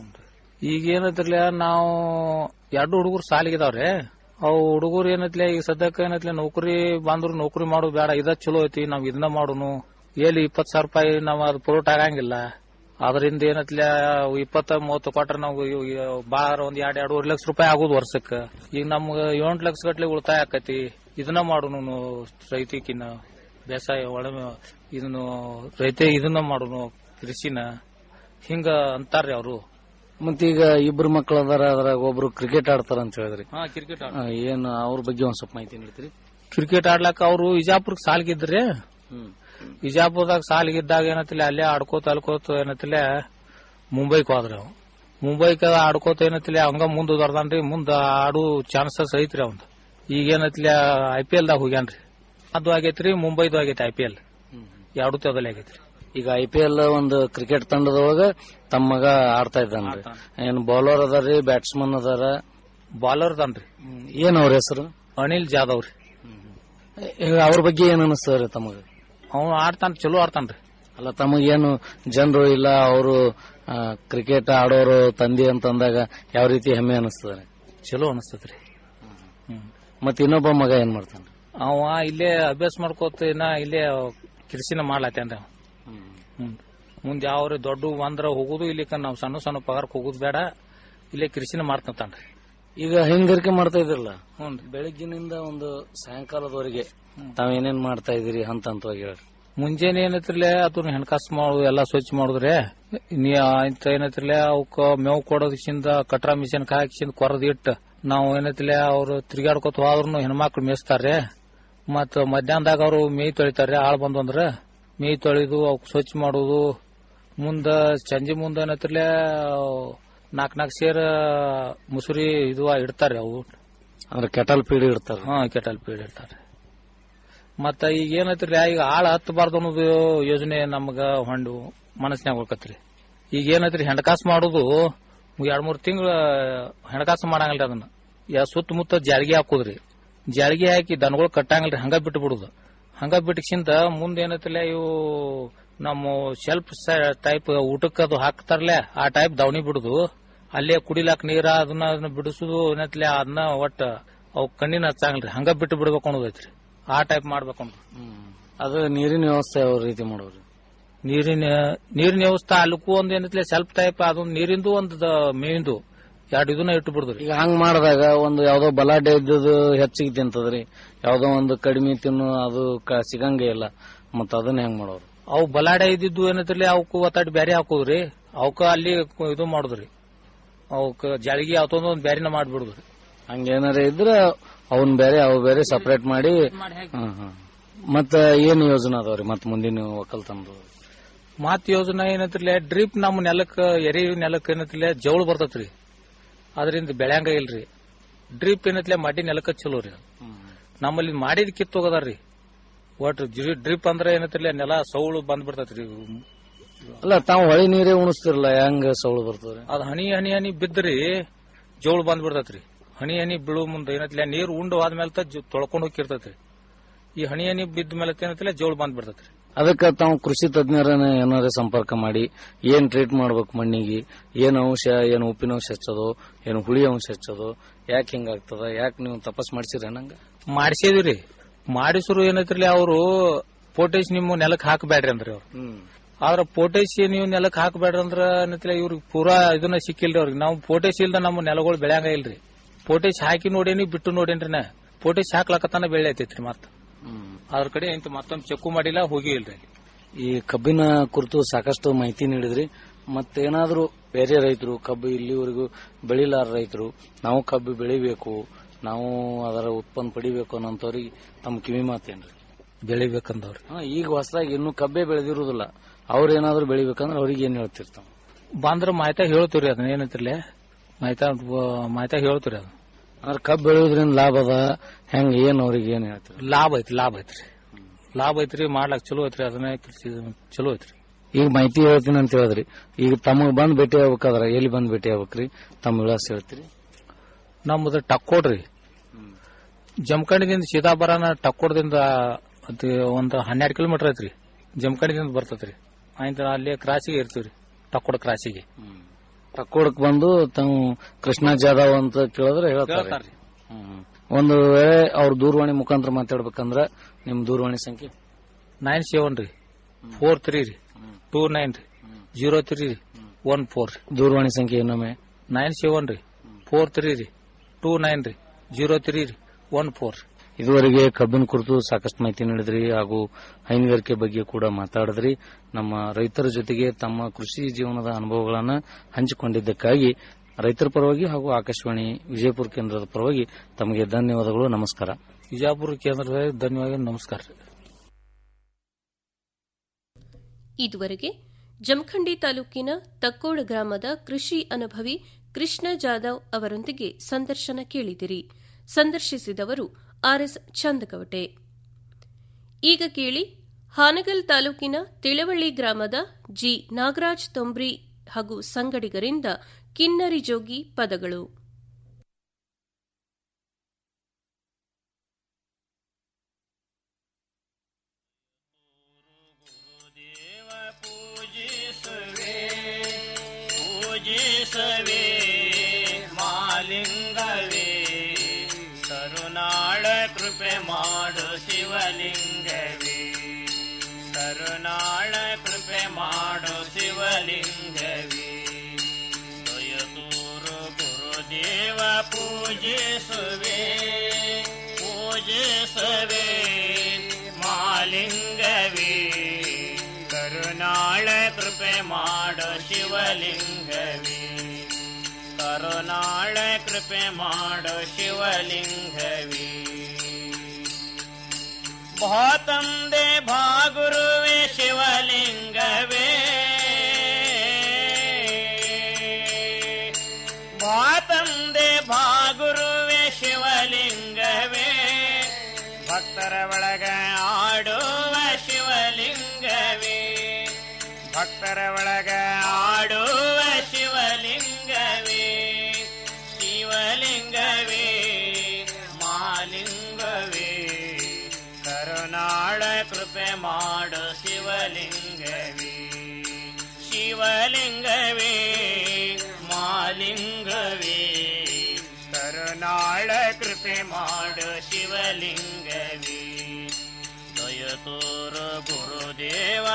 ಈಗ ಏನೈತ್ರಲ್ಲ ನಾವು ಎರಡು ಹುಡುಗರು ಸಾಲಿಗಿದಾವ್ರಿ ಅವು ಹುಡುಗರು ಏನೈತ್ಲೆ ಈಗ ಸದ್ಯಕ್ಕೆ ಏನೈತ್ಲೆ ನೌಕರಿ ಬಂದ್ರು ನೌಕರಿ ಮಾಡೋದು ಬೇಡ ಇದ ಚಲೋ ಐತಿ ನಾವ್ ಇದನ್ನ ಮಾಡುನು ಎಲ್ಲಿ ಇಪ್ಪತ್ ಸಾವಿರ ರೂಪಾಯಿ ನಾವ್ ಅದು ಪುರೋಟ ಆಗಂಗಿಲ್ಲ ಅದರಿಂದ ಏನೈತ್ಲೆ ಇಪ್ಪತ್ತ ಮೂವತ್ತು ಕೊಟ್ರೆ ನಾವು ಬಾಳ ಒಂದ್ ಎರಡ್ ಎರಡೂವರೆ ಲಕ್ಷ ರೂಪಾಯಿ ಆಗೋದು ವರ್ಷಕ್ಕ ಈಗ ನಮ್ಗ ಎಂಟು ಲಕ್ಷ ಗಟ್ಲೆ ಉಳಿತಾಯ ಆಕತಿ ಇದನ್ನ ಮಾಡುನು ರೈತಿಕಿನ ಬೇಸಾಯ ಒಳ ಇದನ್ನು ರೈತ ಇದನ್ನ ಮಾಡುನು ಕೃಷಿನ ಹಿಂಗ ಅಂತಾರ್ರಿ ಅವರು ಮತ್ತೀಗ ಇಬ್ರು ಮಕ್ಳು ಅದಾರ ಅದ್ರಾಗ ಒಬ್ರು ಕ್ರಿಕೆಟ್ ಆಡ್ತಾರ ಅಂತ ಹೇಳಿದ್ರಿ ಹಾ ಕ್ರಿಕೆಟ್ ಆ, ಏನು ಅವ್ರ ಬಗ್ಗೆ ಒಂದ್ ಸ್ವಲ್ಪ ಮಾಹಿತಿ ನೀಡ್ತೀರಿ ಕ್ರಿಕೆಟ್ ಆಡ್ಲಕ್ಕ ಅವರು ಇಜಾಪುರ್ಕ್ ಸಾಲ್ಗಿದ್ರಿ ಇಜಾಪುರದಾಗ ಸಾಲ್ಗಿದ್ದಾಗ ಏನತ್ತಿಲ್ಲ ಅಲ್ಲೇ ಆಡ್ಕೋತ ಅಲ್ಕೋತ ಏನತ್ತಿಲ್ಲ ಮುಂಬೈಕ್ ಹೋದ್ರಿ ಅವ್ ಮುಂಬೈಕ್ ಆಡ್ಕೋತ ಏನತ್ತಿಲ್ಲ ಹಂಗ ಮುಂದ್ ದೊಡ್ದಾನ್ರಿ ಮುಂದ ಆಡು ಚಾನ್ಸಸ್ ಐತ್ರಿ ಅವಂದ್ ಈಗ ಏನತ್ತಿಲ್ಲ ಐ ಪಿ ಎಲ್ ದಾಗ ಹೋಗ್ಯಾನ್ರಿ ಅದು ಆಗೈತ್ರಿ ಮುಂಬೈದು ಆಗೈತಿ ಐ ಪಿ ಎಲ್ ಎರಡು ತೋದಲೆ ಆಗೈತ್ರಿ ಈಗ ಐ ಪಿ ಎಲ್ ಒಂದು ಕ್ರಿಕೆಟ್ ತಂಡದೊಳಗ ತಮ್ಮ ಮಗ ಆಡ್ತಾ ಇದ್ದಾನ್ರಿ ಏನ್ ಬೌಲರ್ ಅದಾರಿ ಬ್ಯಾಟ್ಸ್ಮನ್ ಅದಾರ ಬಾಲರ್ ದನ್ರಿ ಏನ್ ಅವ್ರ ಹೆಸರು ಅನಿಲ್ ಜಾಧವ್ ರೀ ಈಗ ಅವ್ರ ಬಗ್ಗೆ ಏನ್ ಅನಿಸ್ತದ್ರಿ ತಮಗ ಅವ್ನು ಆಡ್ತಾನ ಚಲೋ ಆಡ್ತಾನ್ರಿ ಅಲ್ಲ ತಮಗೇನು ಜನರು ಇಲ್ಲ ಅವರು ಕ್ರಿಕೆಟ್ ಆಡೋರು ತಂದೆ ಅಂತಂದಾಗ ಯಾವ ರೀತಿ ಹೆಮ್ಮೆ ಅನಿಸ್ತದ ಚಲೋ ಅನಿಸ್ತದ್ರಿ ಮತ್ ಇನ್ನೊಬ್ಬ ಮಗ ಏನ್ ಮಾಡ್ತಾನ ಅವ ಇಲ್ಲೇ ಅಭ್ಯಾಸ ಮಾಡ್ಕೋತ ಇನ್ನ ಇಲ್ಲೇ ಕೃಷಿನ ಮಾಡ್ಲಾತೇನ್ರಿ ಅವ ಹ್ಮ್ ಮುಂದ್ ಯಾವ್ರಿ ದೊಡ್ಡ ಬಂದ್ರ ಹೋಗುದು ಇಲ್ಲಿಕ ನಾವ್ ಸಣ್ಣ ಸಣ್ಣ ಪಗಾರಕ್ಕೆ ಹೋಗುದು ಬೇಡ ಇಲ್ಲೇ ಕೃಷಿನ ಮಾಡ್ತಾನ್ರಿ ಈಗ ಹೈನುಗಾರಿಕೆ ಮಾಡ್ತಾ ಇದ್ರಲ್ಲ ಹ್ಞೂ ಬೆಳಗ್ಗಿನಿಂದ ಒಂದು ಸಾಯಂಕಾಲದವರೆಗೆ ತಾವ್ ಏನೇನ್ ಮಾಡ್ತಾ ಇದೀರಿ ಹಂತ ಹಂತವಾಗಿ ಹೇಳ್ರಿ ಮುಂಜಾನೆ ಏನೈತ್ರಲೆ ಅದನ್ನ ಹೆಣ್ಕಾಸು ಮಾಡುದು ಎಲ್ಲಾ ಸ್ವಚ್ಛ ಮಾಡುದ್ರೆ ನೀ ಆಯ್ತ ಏನೈತ್ರಲೆ ಅವಕ್ಕ ಮೇವು ಕೊಡೋದಕ್ಕಿಂತ ಕಟ್ರ ಮಿಷನ್ ಹಾಕಿಸಿಂದ ಕೊರದ್ ಇಟ್ಟು ನಾವು ಏನೈತಿಲೆ ಅವ್ರು ತಿರ್ಗಾಡ್ಕೊತ ಹೋದ್ರು ಹೆಣ್ಮಕ್ಳು ಮೇಯಿಸ್ತಾರೆ ಮತ್ತ ಮಧ್ಯಾಹ್ನದಾಗ ಅವರು ಮೇಯ್ ತೊಳಿತಾರೆ ಆಳ್ ಬಂದು ಅಂದ್ರ ಮೇಯ್ ತೊಳಿದು ಅವಕ್ ಸ್ವಚ್ಛ ಮಾಡುದು ಮುಂದ ಸಂಜೆ ಮುಂದ ಏನೈತ್ರಲೆ ನಾಲ್ಕ್ ನಾಲ್ಕು ಸೇರ್ ಮುಸುರಿ ಇದು ಇಡ್ತಾರೆ ಅವು ಅಂದ್ರೆ ಕೆಟಲ್ ಪೀಡಿ ಇಡ್ತಾರ ಹಾ ಕೆಟಲ್ ಪೀಡ್ ಇಡ್ತಾರೆ ಮತ್ತ ಈಗ ಏನೈತ್ರಿ ಈಗ ಆಳ ಹತ್ತಬಾರ್ದು ಅನ್ನೋದು ಯೋಜನೆ ನಮ್ಗ ಹೊಂಡು ಮನಸ್ನ್ಯಾಗ ಉಳ್ಕತ್ರಿ ಈಗ ಏನೈತ್ರಿ ಹೆಣ್ಕಾಸ್ ಮಾಡುದು ಎರಡ್ ಮೂರ್ ತಿಂಗಳ ಹೆಣ್ಕಾಸು ಮಾಡಂಗಿಲ್ರಿ ಅದನ್ನ ಯಾ ಸುತ್ತಮುತ್ತ ಜಾಳ್ಗಿ ಹಾಕುದ್ರಿ ಜಾಳ್ಗಿ ಹಾಕಿ ದನಗಳು ಕಟ್ಟಂಗಿಲ್ರಿ ಹಂಗ ಬಿಟ್ಟು ಬಿಡುದು ಹಂಗ ಬಿಟ್ಟಕ್ಕಿಂತ ಮುಂದೆ ಏನೈತಿಲ್ಲ ಇವು ನಮ್ಮ ಸೆಲ್ಫ್ ಟೈಪ್ ಊಟಕ್ಕೆ ಅದು ಹಾಕ್ತಾರಲ್ಲ ಆ ಟೈಪ್ ದವಣಿ ಬಿಡುದು ಅಲ್ಲೇ ಕುಡಿಲಾಕ ನೀರ ಅದನ್ನ ಅದನ್ನ ಬಿಡಿಸುದು ಏನೈತಿಲ್ಲ ಅದನ್ನ ಒಟ್ಟ ಅವ್ ಕಣ್ಣಿನ ಹಚ್ಚಂಗಿಲ್ರಿ ಹಂಗ ಬಿಟ್ಟು ಬಿಡ್ಬೇಕು ಅನ್ನೋದೈತ್ರಿ ಆ ಟೈಪ್ ಮಾಡ್ಬೇಕು ಅನ್ನೋದು ಅದು ನೀರಿನ ವ್ಯವಸ್ಥೆ ಯಾವ ರೀತಿ ಮಾಡೋರು ನೀರಿನ ನೀರಿನ ವ್ಯವಸ್ಥೆ ಅಲ್ಲಕ್ಕೂ ಒಂದ್ ಏನೈತಿಲ್ಲ ಸೆಲ್ಫ್ ಟೈಪ್ ಅದೊಂದು ನೀರಿಂದು ಒಂದು ಮೇವಿಂದು ಎರಡು ಇದನ್ನ ಇಟ್ಟು ಬಿಡುದ್ರಿ ಈಗ ಹಂಗ್ ಮಾಡಿದಾಗ ಒಂದು ಯಾವ್ದೋ ಬಲಾಢ್ಯ ಇದ್ದದ್ದು ಹೆಚ್ಚಿಗೆ ತಿಂತದ್ರಿ ಯಾವ್ದೋ ಒಂದು ಕಡಿಮೆ ತಿನ್ನು ಅದು ಕ- ಸಿಗಂಗೆ ಇಲ್ಲ ಮತ್ತ ಅದನ್ನ ಹೆಂಗ್ ಮಾಡೋರು ಅವು ಬಲಾಡೆ ಇದ್ದಿದ್ದು ಏನೈತಿರ್ಲಿ ಅವಕ್ಕೂ ಒತ್ತಾಡಿ ಬ್ಯಾರೆ ಹಾಕೋದ್ರಿ ಅವಕ್ಕ ಅಲ್ಲಿ ಕು- ಇದು ಮಾಡುದ್ರಿ ಅವಕ್ಕ ಜಾಳಿಗೆ ಯಾವ್ದೊಂದು ಒಂದ್ ಬ್ಯಾರಿನ ಮಾಡ್ಬಿಡುದ್ರಿ ಹಂಗೇನಾರ ಇದ್ರ ಅವನ್ ಬೇರೆ ಅವು ಬೇರೆ ಸಪರೇಟ್ ಮಾಡಿ ಹ್ಮ್, ಹ್ಮ್. ಮತ್ತ ಏನ್ ಯೋಜನೆ ಅದಾವ್ರಿ ಮತ್ ಮುಂದಿನ ಒಕ್ಕಲ್ತನದು ಮತ್ ಯೋಜನೆ ಏನೈತಿರ್ಲಿ ಡ್ರಿಪ್ ನಮ್ಮ ನೆಲಕ್ಕ ಎರಿ ನೆಲಕ್ಕ ಏನೈತಿರ್ಲಿ ಜವಳ ಬರ್ತೈತ್ರಿ ಅದರಿಂದ ಬೆಳ್ಯಾಂಗ ಇಲ್ರಿ ಡ್ರಿಪ್ ಏನೈತಿಲ್ಲ ಮಡ್ಡಿ ನೆಲಕ್ಕ ಚಲೋ ರೀ ನಮ್ಮಲ್ಲಿ ಮಾಡಿದ ಕಿತ್ತೋಗದಾರ್ರಿ ಒಟ್ ಡ್ರಿಪ್ ಅಂದ್ರೆ ಏನೈತಿರ್ಲಿ ನೆಲ ಸೌಳು ಬಂದ್ಬಿಡ್ತೈತ್ರಿ ಅಲ್ಲ ತಾವು ಹೊಳಿ ನೀರೇ ಉಣಿಸ್ತಿರಲ್ಲ ಹೆಂಗ ಸೌಳು ಬರ್ತದ್ರಿ ಅದ್ ಹನಿ ಹನಿ ಹನಿ ಬಿದ್ರಿ ಜೋಳ ಬಂದ್ಬಿಡ್ತೈತ್ರಿ ಹನಿ ಹನಿ ಬೀಳೋ ಮುಂದೆ ಏನೈತಿಲ್ಲ ನೀರು ಉಂಡು ಆದ್ಮೇಲೆ ತೊಳ್ಕೊಂಡು ಹೋಗಿರ್ತೈತ್ರಿ ಈ ಹನಿ ಹನಿ ಬಿದ್ದ ಮೇಲೆ ಏನೈತಿಲ್ಲ ಜೋಳ ಬಂದ್ಬಿಡ್ತೈತ್ರಿ ಅದಕ್ಕ ತಾವು ಕೃಷಿ ತಜ್ಞರನ್ನ ಏನಾರ ಸಂಪರ್ಕ ಮಾಡಿ ಏನ್ ಟ್ರೀಟ್ ಮಾಡ್ಬೇಕು ಮಣ್ಣಿಗೆ ಏನ್ ಅಂಶ ಏನ್ ಉಪ್ಪಿನ ಅಂಶ ಹೆಚ್ಚೋದು ಏನ್ ಹುಳಿ ಅಂಶ ಹೆಚ್ಚೋದು ಯಾಕೆ ಹಿಂಗಾಗ್ತದ ಯಾಕೆ ನೀವು ತಪಸ್ ಮಾಡ್ಸಿರ ನಂಗ ಮಾಡಿಸಿದ್ರಿ ಮಾಡಿಸ್ರು ಏನೈತ್ರಿ ಅವರು ಪೋಟೇಶ್ ನಿಮ್ಮ ನೆಲಕ್ಕೆ ಹಾಕಬೇಡ್ರಿ ಅಂದ್ರಿ ಅವ್ರು ಆದ್ರ ಪೋಟೇಶ್ ನೀವು ನೆಲಕ್ಕೆ ಹಾಕಬೇಡ್ರಿ ಅಂದ್ರ ಏನೈತಿಲ್ಲ ಇವ್ರಿಗೆ ಪೂರಾ ಇದನ್ನ ಸಿಕ್ಕಿಲ್ರಿ ಅವ್ರಿಗೆ ನಾವು ಪೋಟೇಶ್ ಇಲ್ದ ನಮ್ಮ ನೆಲಗಳು ಬೆಳ್ಯಾಂಗ ಇಲ್ರಿ ಪೋಟೇಶ್ ಹಾಕಿ ನೋಡೇನಿ ಬಿಟ್ಟು ನೋಡೇನ್ರಿ ನಾ ಪೋಟೇಶ್ ಹಾಕ್ಲಕತ್ತಾನ ಬೆಳೆ ಐತೈತ್ರಿ ಮತ್ತ ಅದ್ರ ಕಡೆ ಇಂತ ಮತ್ತೊಂದು ಚೆಕ್ಕು ಮಾಡಿಲ್ಲ ಹೋಗಿ ಇಲ್ರಿ ಈ ಕಬ್ಬಿನ ಕುರಿತು ಸಾಕಷ್ಟು ಮಾಹಿತಿ ನೀಡಿದ್ರಿ ಮತ್ತೇನಾದ್ರೂ ಬೇರೆ ರೈತರು ಕಬ್ಬು ಇಲ್ಲಿವರೆಗೂ ಬೆಳಿಲಾರ ರೈತರು ನಾವು ಕಬ್ಬು ಬೆಳಿಬೇಕು ನಾವು ಅದರ ಉತ್ಪನ್ನ ಪಡಿಬೇಕು ಅನ್ನೋಂಥವ್ರಿಗೆ ತಮ್ಮ ಕಿವಿ ಮಾತೇನ್ರಿ ಬೆಳಿಬೇಕಂದವ್ರಿ ಹಾ, ಈಗ ಹೊಸದಾಗಿ ಇನ್ನು ಕಬ್ಬೆ ಬೆಳೆದಿರುವುದಿಲ್ಲ ಅವ್ರ ಏನಾದ್ರು ಬೆಳಿಬೇಕಂದ್ರೆ ಅವ್ರಿಗೆ ಏನ್ ಹೇಳ್ತಿರ್ತಾವ ಬಂದ್ರ ಮಾಹಿತಿ ಹೇಳ್ತೀವ್ರಿ ಅದನ್ನ ಏನೈತಿರ್ಲಿ ಮಾಹಿತಿ ಮಾಹಿತಿ ಹೇಳ್ತೀವ್ರಿ ಅದು ಅಂದ್ರೆ ಕಬ್ಬು ಬೆಳೆಯೋದ್ರಿಂದ ಲಾಭ ಅದ ಹೆಂಗ ಏನ್ ಅವ್ರಿಗೆ ಏನ್ ಹೇಳ್ತೀರಿ ಲಾಭ ಐತಿ ಲಾಭ ಐತ್ರಿ ಲಾಭ ಐತ್ರಿ ಮಾಡ್ಲಾಕ್ ಚಲೋ ಐತ್ರಿ ಅದನ್ನ ಕೃಷಿ ಚಲೋ ಐತ್ರಿ ಈಗ ಮಾಹಿತಿ ಹೇಳ್ತೀನಿ ಅಂತ ಹೇಳಿದ್ರಿ ಈಗ ತಮಗ್ ಬಂದ್ ಭೇಟಿ ಆಗ್ಬೇಕಾದ್ರ ಎಲ್ಲಿ ಬಂದ್ ಭೇಟಿ ಆಗ್ಬೇಕ್ರಿ ತಮ್ಮ ವಿಳಾಸ ಹೇಳ್ತೀರಿ ನಮ್ಮದು ಟಕ್ಕೋಡ್ರಿ ಜಮಖಂಡಿದಿಂದ ಸೀತಾಬರನ ಟಕ್ಕೋಡ್ದಿಂದ ಅದು ಒಂದು ಹನ್ನೆರಡು ಕಿಲೋಮೀಟರ್ ಐತ್ರಿ ಜಮಖಂಡಿದಿಂದ ಬರ್ತೈತ್ರಿ ಆಯ್ತು ಅಲ್ಲಿ ಕ್ರಾಸಿಗೆ ಇರ್ತೀವ್ರಿ ಟಕ್ಕೋಡ್ ಕ್ರಾಸಿಗೆ ತಕ್ಕೋಡಕ್ ಬಂದು ತಾವು ಕೃಷ್ಣ ಜಾಧವ್ ಅಂತ ಕೇಳಿದ್ರೆ ಹೇಳ್ತಾರೆ ಹೇಳ್ತಾರ್ರಿ. ಹ್ಮ್. ಒಂದು ವೇಳೆ ಅವ್ರ ದೂರವಾಣಿ ಮುಖಾಂತರ ಮಾತಾಡ್ಬೇಕಂದ್ರ ನಿಮ್ ದೂರವಾಣಿ ಸಂಖ್ಯೆ ನೈನ್ ಸೆವೆನ್ ರೀ ಫೋರ್ ತ್ರೀ ರೀ ಟೂ ನೈನ್ ರೀ ಜೀರೋ ತ್ರೀ ರೀ ಒನ್ ಫೋರ್ ರೀ ದೂರವಾಣಿ ಸಂಖ್ಯೆ ಇನ್ನೊಮ್ಮೆ ನೈನ್ ಸೆವೆನ್ ರೀ ಫೋರ್ ತ್ರೀ ರೀ ಟೂ ನೈನ್ ರೀ ಜೀರೋ ತ್ರೀ ರೀ ಒನ್ ಫೋರ್ ರೀ ಇದುವರೆಗೆ ಕಬ್ಬಿನ ಕುರಿತು ಸಾಕಷ್ಟು ಮಾಹಿತಿ ನೀಡಿದ್ರಿ ಹಾಗೂ ಹೈನುಗಾರಿಕೆ ಬಗ್ಗೆ ಕೂಡ ಮಾತಾಡಿದ್ರಿ ನಮ್ಮ ರೈತರ ಜೊತೆಗೆ ತಮ್ಮ ಕೃಷಿ ಜೀವನದ ಅನುಭವಗಳನ್ನ ಹಂಚಿಕೊಂಡಿದ್ದಕ್ಕಾಗಿ ರೈತರ ಪರವಾಗಿ ಹಾಗೂ ಆಕಾಶವಾಣಿ ವಿಜಯಪುರ ಕೇಂದ್ರದ ಪರವಾಗಿ ತಮಗೆ ಧನ್ಯವಾದಗಳು ನಮಸ್ಕಾರ ವಿಜಯಪುರ ಕೇಂದ್ರದ ಧನ್ಯವಾದ ನಮಸ್ಕಾರ ರೀ ಇದುವರೆಗೆ ಜಮಖಂಡಿ ತಾಲೂಕಿನ ತಕ್ಕೋಡ ಗ್ರಾಮದ ಕೃಷಿ ಅನುಭವಿ ಕೃಷ್ಣ ಜಾಧವ್ ಅವರೊಂದಿಗೆ ಸಂದರ್ಶನ ಕೇಳಿದಿರಿ ಸಂದರ್ಶಿಸಿದವರು ಆರ್ಎಸ್ ಚಂದಗವಟೆ ಈಗ ಕೇಳಿ ಹಾನಗಲ್ ತಾಲೂಕಿನ ತಿಳವಳ್ಳಿ ಗ್ರಾಮದ ಜಿ ನಾಗರಾಜ್ ತೊಂಬ್ರಿ ಹಾಗೂ ಸಂಗಡಿಗರಿಂದ ಕಿನ್ನರಿ ಜೋಗಿ ಪದಗಳು ಪೂಜಿಸವೇ ಮಾಲಿಂಗವೇ ಕರುನಾಳ ಕೃಪೆ ಮಾಡು ಶಿವಲಿಂಗವೇ ಕರುನಾಳ ಕೃಪೆ ಮಾಡು ಶಿವಲಿಂಗವೇ ದಯತೂರು ಗುರುದೇವ ಪೂಜಿಸುವೆ ಪೂಜಿಸವೇ ಮಾಲಿಂಗವೇ ಕರುನಾಳ ಕೃಪೆ ಮಾಡು ಶಿವಲಿಂಗವೇ ಕರುನಾಳ ಕೃಪೆ ಮಾಡು ಶಿವಲಿಂಗವೇ ಭಾತಂದೆ ಭಾಗುರುವೆ ಶಿವಲಿಂಗವೇ ಭಾತಂದೆ ಭಾಗುರುವೆ ಶಿವಲಿಂಗವೇ ಭಕ್ತರ ಒಳಗ ಆಡುವ ಶಿವಲಿಂಗವೇ ಭಕ್ತರ ಒಳಗ ಆಡುವ ಶಿವಲಿಂಗವೇ ಶಿವಲಿಂಗವೇ ಮಾಲಿಂಗವೇ ಕರುನಾಳ ಕೃಪೆ ಮಾಡು ಶಿವಲಿಂಗವೇ ಶಿವಲಿಂಗವೇ ಮಾಲಿಂಗವೇ ಕರುನಾಳ ಕೃಪೆ ಮಾಡು ಶಿವಲಿಂಗವೇ ದಯತೋರು ಗುರುದೇವ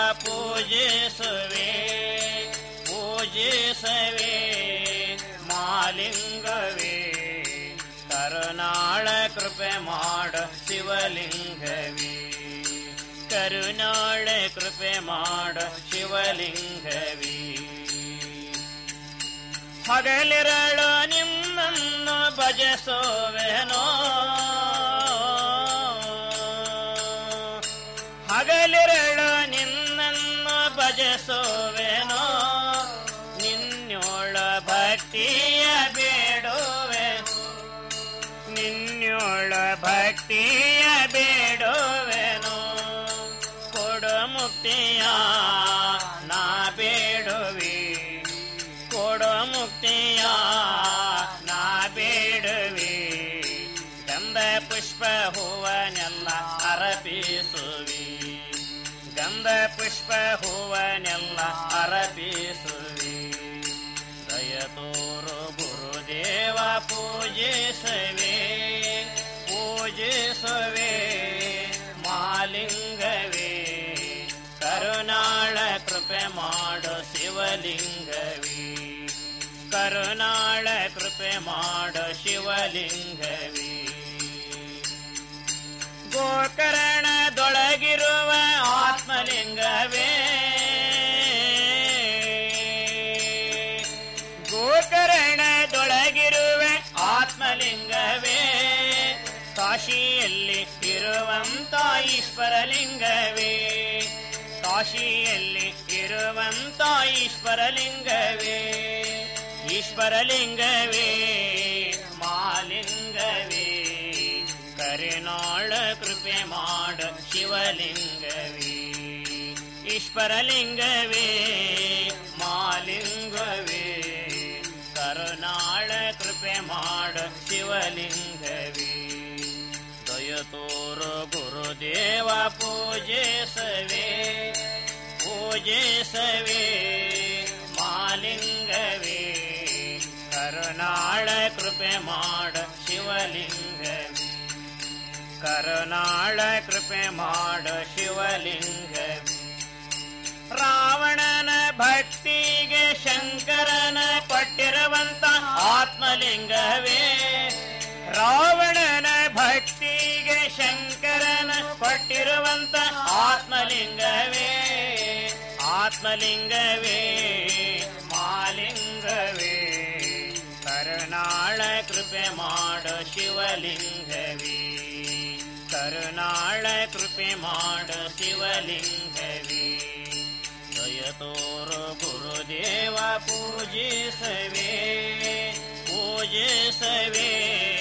ಪೂಜಿಸುವೆ ಪೂಜಿಸವೇ ಮಾಲಿಂಗ ಕರುನಾಳ ಕೃಪೆ ಮಾಡ ಶಿವಲಿಂಗವೇ ಕರುನಾಳ ಕೃಪೆ ಮಾಡ ಶಿವಲಿಂಗವೇ ಹಗಲಿರಳು ನಿಮ್ಮನ್ನು ಭಜಸೋವೆನೋ ಹಗಲಿರಳು ನಿನ್ನನ್ನು ಭಜಸೋವೆನೋ ನಿನ್ನೋಳ ಭಕ್ತಿಯ ಬೇಡುವೆ ನಿನ್ನೋಳ ಭಕ್ತಿಯ ಬೇಡುವೆನೋ ಕೊಡು ಮುಕ್ತಿಯ ನಾ ಬೇಡುವೆ ಕೊಡು ಮುಕ್ತಿಯ ನಾ ಬೇಡುವೆ ಗಂಧ ಪುಷ್ಪ ಹೂವನೆಲ್ಲ ಅರಪಿಸುವಿ ಗಂಧ ಪುಷ್ಪ ಹೂವನೆಲ್ಲ ಅರಪಿಸುವಿ ದಯ ತೋರು ಗುರುದೇವ ಪೂಜಿಸುವೆ ಪೂಜಿಸುವೆ ಮಾಲಿಂಗವೇ ಕರುನಾಳ ಕೃಪೆ ಮಾಡು ಶಿವಲಿಂಗವೇ ಕರುನಾಳ ಕೃಪೆ ಮಾಡು ಶಿವಲಿಂಗವೇ ಗೋಕರ್ಣದೊಳಗಿರುವ ಆತ್ಮಲಿಂಗವೇ ಗೋಕರ್ಣದೊಳಗಿರುವ ಆತ್ಮಲಿಂಗವೇ ಕಾಶಿಯಲ್ಲಿ ಇರುವಂತ ಈಶ್ವರಲಿಂಗವೇ ಕಾಶಿಯಲ್ಲಿ ಇರುವಂತ ಈಶ್ವರಲಿಂಗವೇ ಈಶ್ವರಲಿಂಗವೇ ಮಾಲಿಂಗವೇ ಕರಿನಾಳ ಕೃಪೆ ಮಾಡ ಶಿವಲಿಂಗವೇ ಈಶ್ವರಲಿಂಗವೇ ಮಾಲಿಂಗವೇ ಕರುನಾಳ ಕೃಪೆ ಮಾಡ ಶಿವಲಿಂಗವೇ ದಯತೋರು ಗುರುದೇವ ಪೂಜಿಸವೇ ಪೂಜಿಸವೇ ಮಾಲಿಂಗವೇ ಕರುನಾಳ ಕೃಪೆ ಮಾಡ ಶಿವಲಿಂಗವೇ ಕರುನಾಳ ಕೃಪೆ ಮಾಡ ಶಿವಲಿಂಗವೇ ರಾವಣನ ಭಕ್ತಿಗೆ ಶಂಕರನ ಕೊಟ್ಟಿರುವಂತ ಆತ್ಮಲಿಂಗವೇ ರಾವಣನ ಭಕ್ತಿಗೆ ಶಂಕರನ ಕೊಟ್ಟಿರುವಂತ ಆತ್ಮಲಿಂಗವೇ ಆತ್ಮಲಿಂಗವೇ ಮಾಲಿಂಗವೇ ಕರುನಾಳ ಕೃಪೆ ಮಾಡ ಶಿವಲಿಂಗವೇ ಕರುನಾಳ ಕೃಪೆ ಮಾಡ ಶಿವಲಿಂಗವೇ ದಯತೋರು ಗುರುದೇವ ಪೂಜಿಸವೇ ಪೂಜಿಸವೇ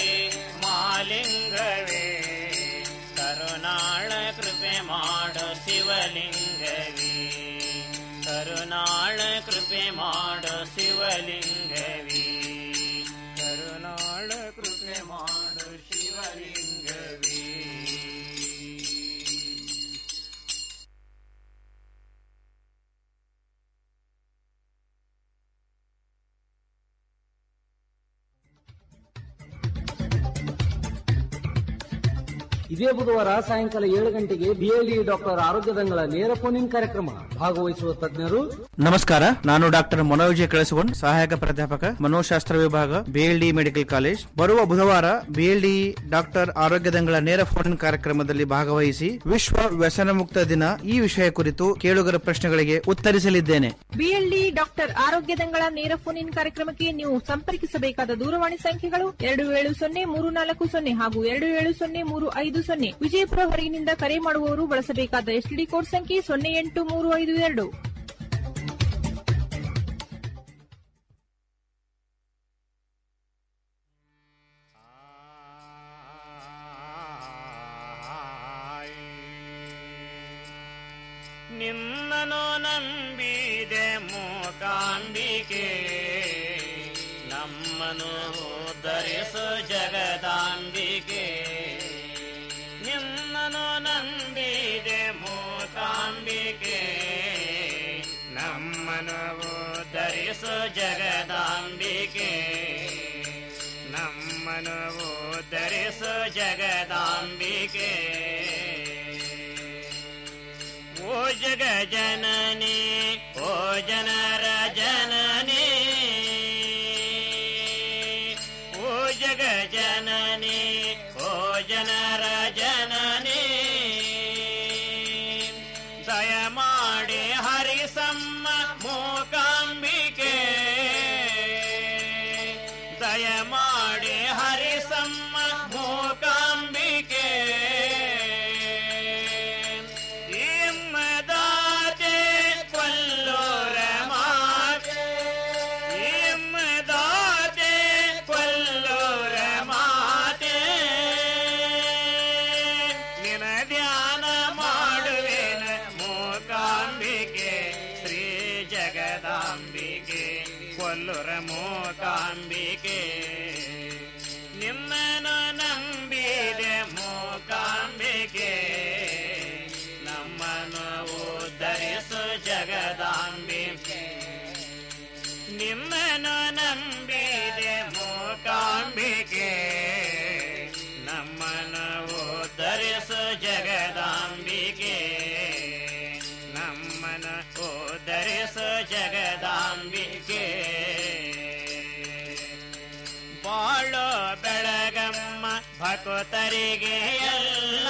ಮಾಲಿಂಗವೇ ಕರುನಾಳ ಕೃಪೆ ಮಾಡ ಶಿವಲಿಂಗವೇ ಕರುನಾಳ ಕೃಪೆ ಮಾಡ ಶಿವಲಿಂಗವೇ ಕರುನಾಳ ಕೃಪೆ ಮಾಡ ಶಿವಲಿಂಗವೇ ಇದೇ ಬುಧವಾರ ಸಾಯಂಕಾಲ ಏಳು ಗಂಟೆಗೆ ಬಿಎಲ್ಡಿ ಡಾಕ್ಟರ್ ಆರೋಗ್ಯ ದಂಗಳ ನೇರ ಫೋನ್ ಇನ್ ಕಾರ್ಯಕ್ರಮ ಭಾಗವಹಿಸುವ ತಜ್ಞರು ನಮಸ್ಕಾರ ನಾನು ಡಾಕ್ಟರ್ ಮನೋಜ್ ಕಳಿಸಿಕೊಂಡ್ ಸಹಾಯಕ ಪ್ರಾಧ್ಯಾಪಕ ಮನೋಶಾಸ್ತ್ರ ವಿಭಾಗ ಬಿಎಲ್ಡಿ ಮೆಡಿಕಲ್ ಕಾಲೇಜ್ ಬರುವ ಬುಧವಾರ ಬಿಎಲ್ಡಿ ಡಾಕ್ಟರ್ ಆರೋಗ್ಯ ದಂಗಳ ನೇರ ಫೋನ್ ಇನ್ ಕಾರ್ಯಕ್ರಮದಲ್ಲಿ ಭಾಗವಹಿಸಿ ವಿಶ್ವ ವ್ಯಸನ ಮುಕ್ತ ದಿನ ಈ ವಿಷಯ ಕುರಿತು ಕೇಳುಗರ ಪ್ರಶ್ನೆಗಳಿಗೆ ಉತ್ತರಿಸಲಿದ್ದೇನೆ ಬಿಎಲ್ಡಿ ಡಾಕ್ಟರ್ ಆರೋಗ್ಯ ದಂಗಳ ನೇರ ಫೋನ್ ಇನ್ ಕಾರ್ಯಕ್ರಮಕ್ಕೆ ನೀವು ಸಂಪರ್ಕಿಸಬೇಕಾದ ದೂರವಾಣಿ ಸಂಖ್ಯೆಗಳು ಎರಡು ಏಳು ಸೊನ್ನೆ ಮೂರು ನಾಲ್ಕು ಸೊನ್ನೆ ಹಾಗೂ ಎರಡು ಏಳು ಸೊನ್ನೆ ಮೂರು ಐದು ಸೊನ್ನೆ ವಿಜಯಪುರ ಹೊರಗಿನಿಂದ ಕರೆ ಮಾಡುವವರು ಬಳಸಬೇಕಾದ ಎಸ್ಟಿಡಿ ಕೋಡ್ ಸಂಖ್ಯೆ ಸೊನ್ನೆ ಎಂಟು ಮೂರು ಐದು ಎರಡು ನಿನ್ನನು ನಂಬಿದೆ ಮೂಕಾಂಬಿಕೆ ನಮ್ಮನು ಉದ್ಧರಿಸು ಜಗದಾಂಬಿಕೆ ನಿನ್ನನು ನಂಬಿದೆ ಮೂಕಾಂಬಿಕೆ ನಮ್ಮನು ಉದ್ಧರಿಸು ಜಗದಾಂಬಿಕೆ ನಮ್ಮನು ಉದ್ಧರಿಸು ಜಗದಾಂಬಿಕೆ ಓ ಜಗ ಜನನಿ ಓ ಜನರ ಜನನಿ ಓ ಜಗ ಜನನಿ ಮಾಡಿ ಹರಿಸಮ್ಮ ಮೂಕಾಂಬಿಕೆ ದಯ ಮಾಡಿ ಹರಿಸಮ್ಮ ಮೂಕಾಂಬಿಕೆ ಇಮ್ಮದಾತೆ ಕೊಲ್ಲೋರ ಮಾತೆ ಇಮ್ಮದಾತೆ ಕೊಲ್ಲೋರ ಮಾತೆ ನಿನ ಧ್ಯಾನ ಮಾಡುವೆನ ಮೂಕಾಂಬಿಕೆ ಶ್ರೀ ಜಗದಾಂಬಿಕೆ ಕೊಲ್ಲುರ ಮೂಕಾಂಬಿಕೆ ನಿಮ್ಮನು ನಂಬಿದೆ ಮೂಕಾಂಬಿಕೆ ನಮ್ಮನು ಉದ್ಧರಿಸು ಜಗದಾಂಬಿಕೆ ನಿಮ್ಮನು ನಂಬಿದೆ ಮೂಕಾಂಬಿಕೆ ನಮ್ಮನು ಉದ್ಧರಿಸು ಜಗದಾಂಬಿಕೆ ನಮ್ಮನ ಉದ್ಧರಿಸು ಜಗದಾಂಬಿಕೆ ಬಾಳೋ ಬೆಳಗಮ್ಮ ಭಕುತರಿಗೆ ಎಲ್ಲ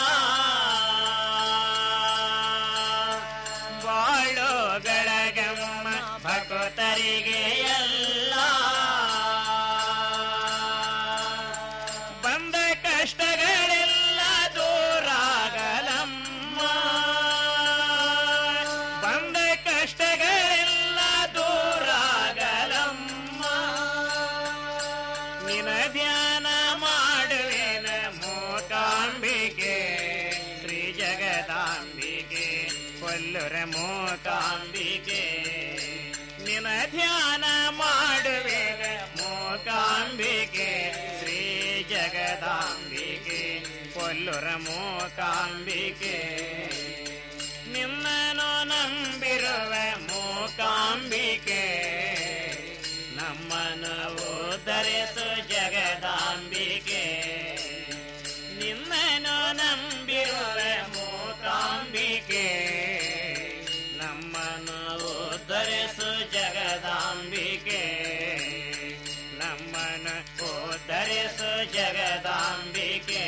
ಬಾಳೋ ಬೆಳಗಮ್ಮ ಭಕುತರಿಗೆ ಎಲ್ಲ ಬಂದ ಕಷ್ಟಗಳೆಲ್ಲ ದೂರಾಗಲಮ್ಮ ಬಂದ ಕಷ್ಟಗಳೆಲ್ಲ ದೂರಾಗಲಮ್ಮ ನಿನ ಧ್ಯಾನ ಮಾಡುವೆನ ಮೂಕಾಂಬಿಕೆ ಶ್ರೀ ಜಗದಾಂಬಿಕೆ ಕೊಲ್ಲುರ ಮೂಕಾಂಬಿಕೆ ನಿನ ಧ್ಯಾನ ಮಾಡುವೆನ ಮೂಕಾಂಬಿಕೆ ಶ್ರೀ ಜಗದಾಂಬಿಕೆ ಕೊಲ್ಲುರ ಮೂಕಾಂಬಿಕೆ ನಿಮ್ಮನು ನಂಬಿರುವ ಮೂಕಾಂಬಿಕೆ ನಮ್ಮನು ಉದ್ಧರಿಸು ಜಗದಾಂಬಿಕೆ ನಿಮ್ಮನು ನಂಬಿರುವ ಮೂಕಾಂಬಿಕೆ ನಮ್ಮನು ಉದ್ಧರಿಸು ಜಗದಾಂಬಿಕೆ ನಮ್ಮನು ಉದ್ಧರಿಸು ಜಗದಾಂಬಿಕೆ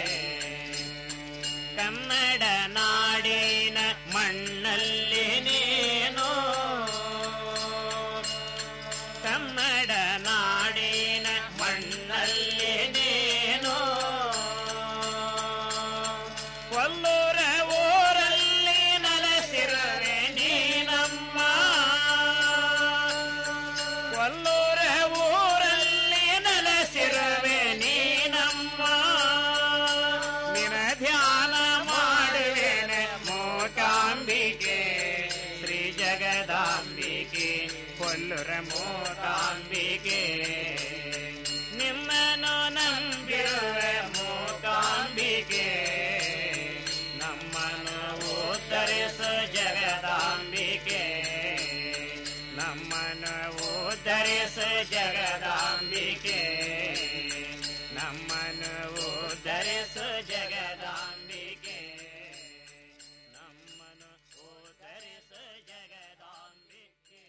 ಕನ್ನಡ ನಾಡಿನ ಮಣ್ಣಲ್ಲಿ ನೀನು ಕನ್ನಡ ನಾಡಿನ ಮಣ್ಣಲ್ಲಿ ನೀನು ಕೊಲ್ಲೂರ ಊರಲ್ಲಿ ನಲಸಿರುವೆ ನೀನಮ್ಮ ಕೊಲ್ಲೂರ ಊರಲ್ಲಿ ನಲಸಿರುವೆ ನೀನಮ್ಮ ನಿನ ಧ್ಯಾನ ಮಾಡುವೆನ ಮೂಕಾಂಬಿಕೆ ಶ್ರೀ ಜಗದಾಂಬಿಕೆ ಕೊಲ್ಲುರ ಮೂಕಾಂಬಿಕೆ ನಿಮ್ಮನು ನಂಬಿರುವ ಮೂಕಾಂಬಿಕೆ ನಮ್ಮನು ಉದ್ಧರಿಸು ಜಗದಾಂಬಿಕೆ ನಮ್ಮನು ಉದ್ಧರಿಸು ಜಗದಾಂಬಿಕೆ ನಮ್ಮನು ಉದ್ಧರಿಸು ಜಗದಾಂಬಿಕೆ ನಮ್ಮನು ಉದ್ಧರಿಸು ಜಗದಾಂಬಿಕೆ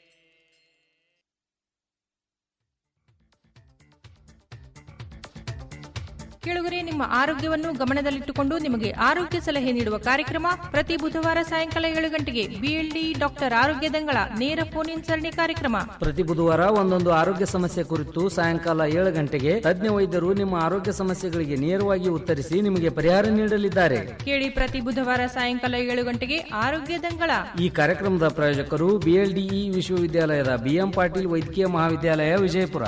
ಕೇಳುಗರೆ ನಿಮ್ಮ ಆರೋಗ್ಯವನ್ನು ಗಮನದಲ್ಲಿಟ್ಟುಕೊಂಡು ನಿಮಗೆ ಆರೋಗ್ಯ ಸಲಹೆ ನೀಡುವ ಕಾರ್ಯಕ್ರಮ ಪ್ರತಿ ಬುಧವಾರ ಸಾಯಂಕಾಲ ಏಳು ಗಂಟೆಗೆ ಬಿಎಲ್ಡಿ ಡಾಕ್ಟರ್ ಆರೋಗ್ಯ ದಂಗಳ ನೇರ ಫೋನ್ ಇನ್ ಸರಣಿ ಕಾರ್ಯಕ್ರಮ ಪ್ರತಿ ಬುಧವಾರ ಒಂದೊಂದು ಆರೋಗ್ಯ ಸಮಸ್ಯೆ ಕುರಿತು ಸಾಯಂಕಾಲ ಏಳು ಗಂಟೆಗೆ ತಜ್ಞ ವೈದ್ಯರು ನಿಮ್ಮ ಆರೋಗ್ಯ ಸಮಸ್ಯೆಗಳಿಗೆ ನೇರವಾಗಿ ಉತ್ತರಿಸಿ ನಿಮಗೆ ಪರಿಹಾರ ನೀಡಲಿದ್ದಾರೆ ಕೇಳಿ ಪ್ರತಿ ಬುಧವಾರ ಸಾಯಂಕಾಲ ಏಳು ಗಂಟೆಗೆ ಆರೋಗ್ಯ ದಂಗಳ ಈ ಕಾರ್ಯಕ್ರಮದ ಪ್ರಾಯೋಜಕರು ಬಿಎಲ್ಡಿಇ ವಿಶ್ವವಿದ್ಯಾಲಯದ ಬಿಎಂ ಪಾಟೀಲ್ ವೈದ್ಯಕೀಯ ಮಹಾವಿದ್ಯಾಲಯ ವಿಜಯಪುರ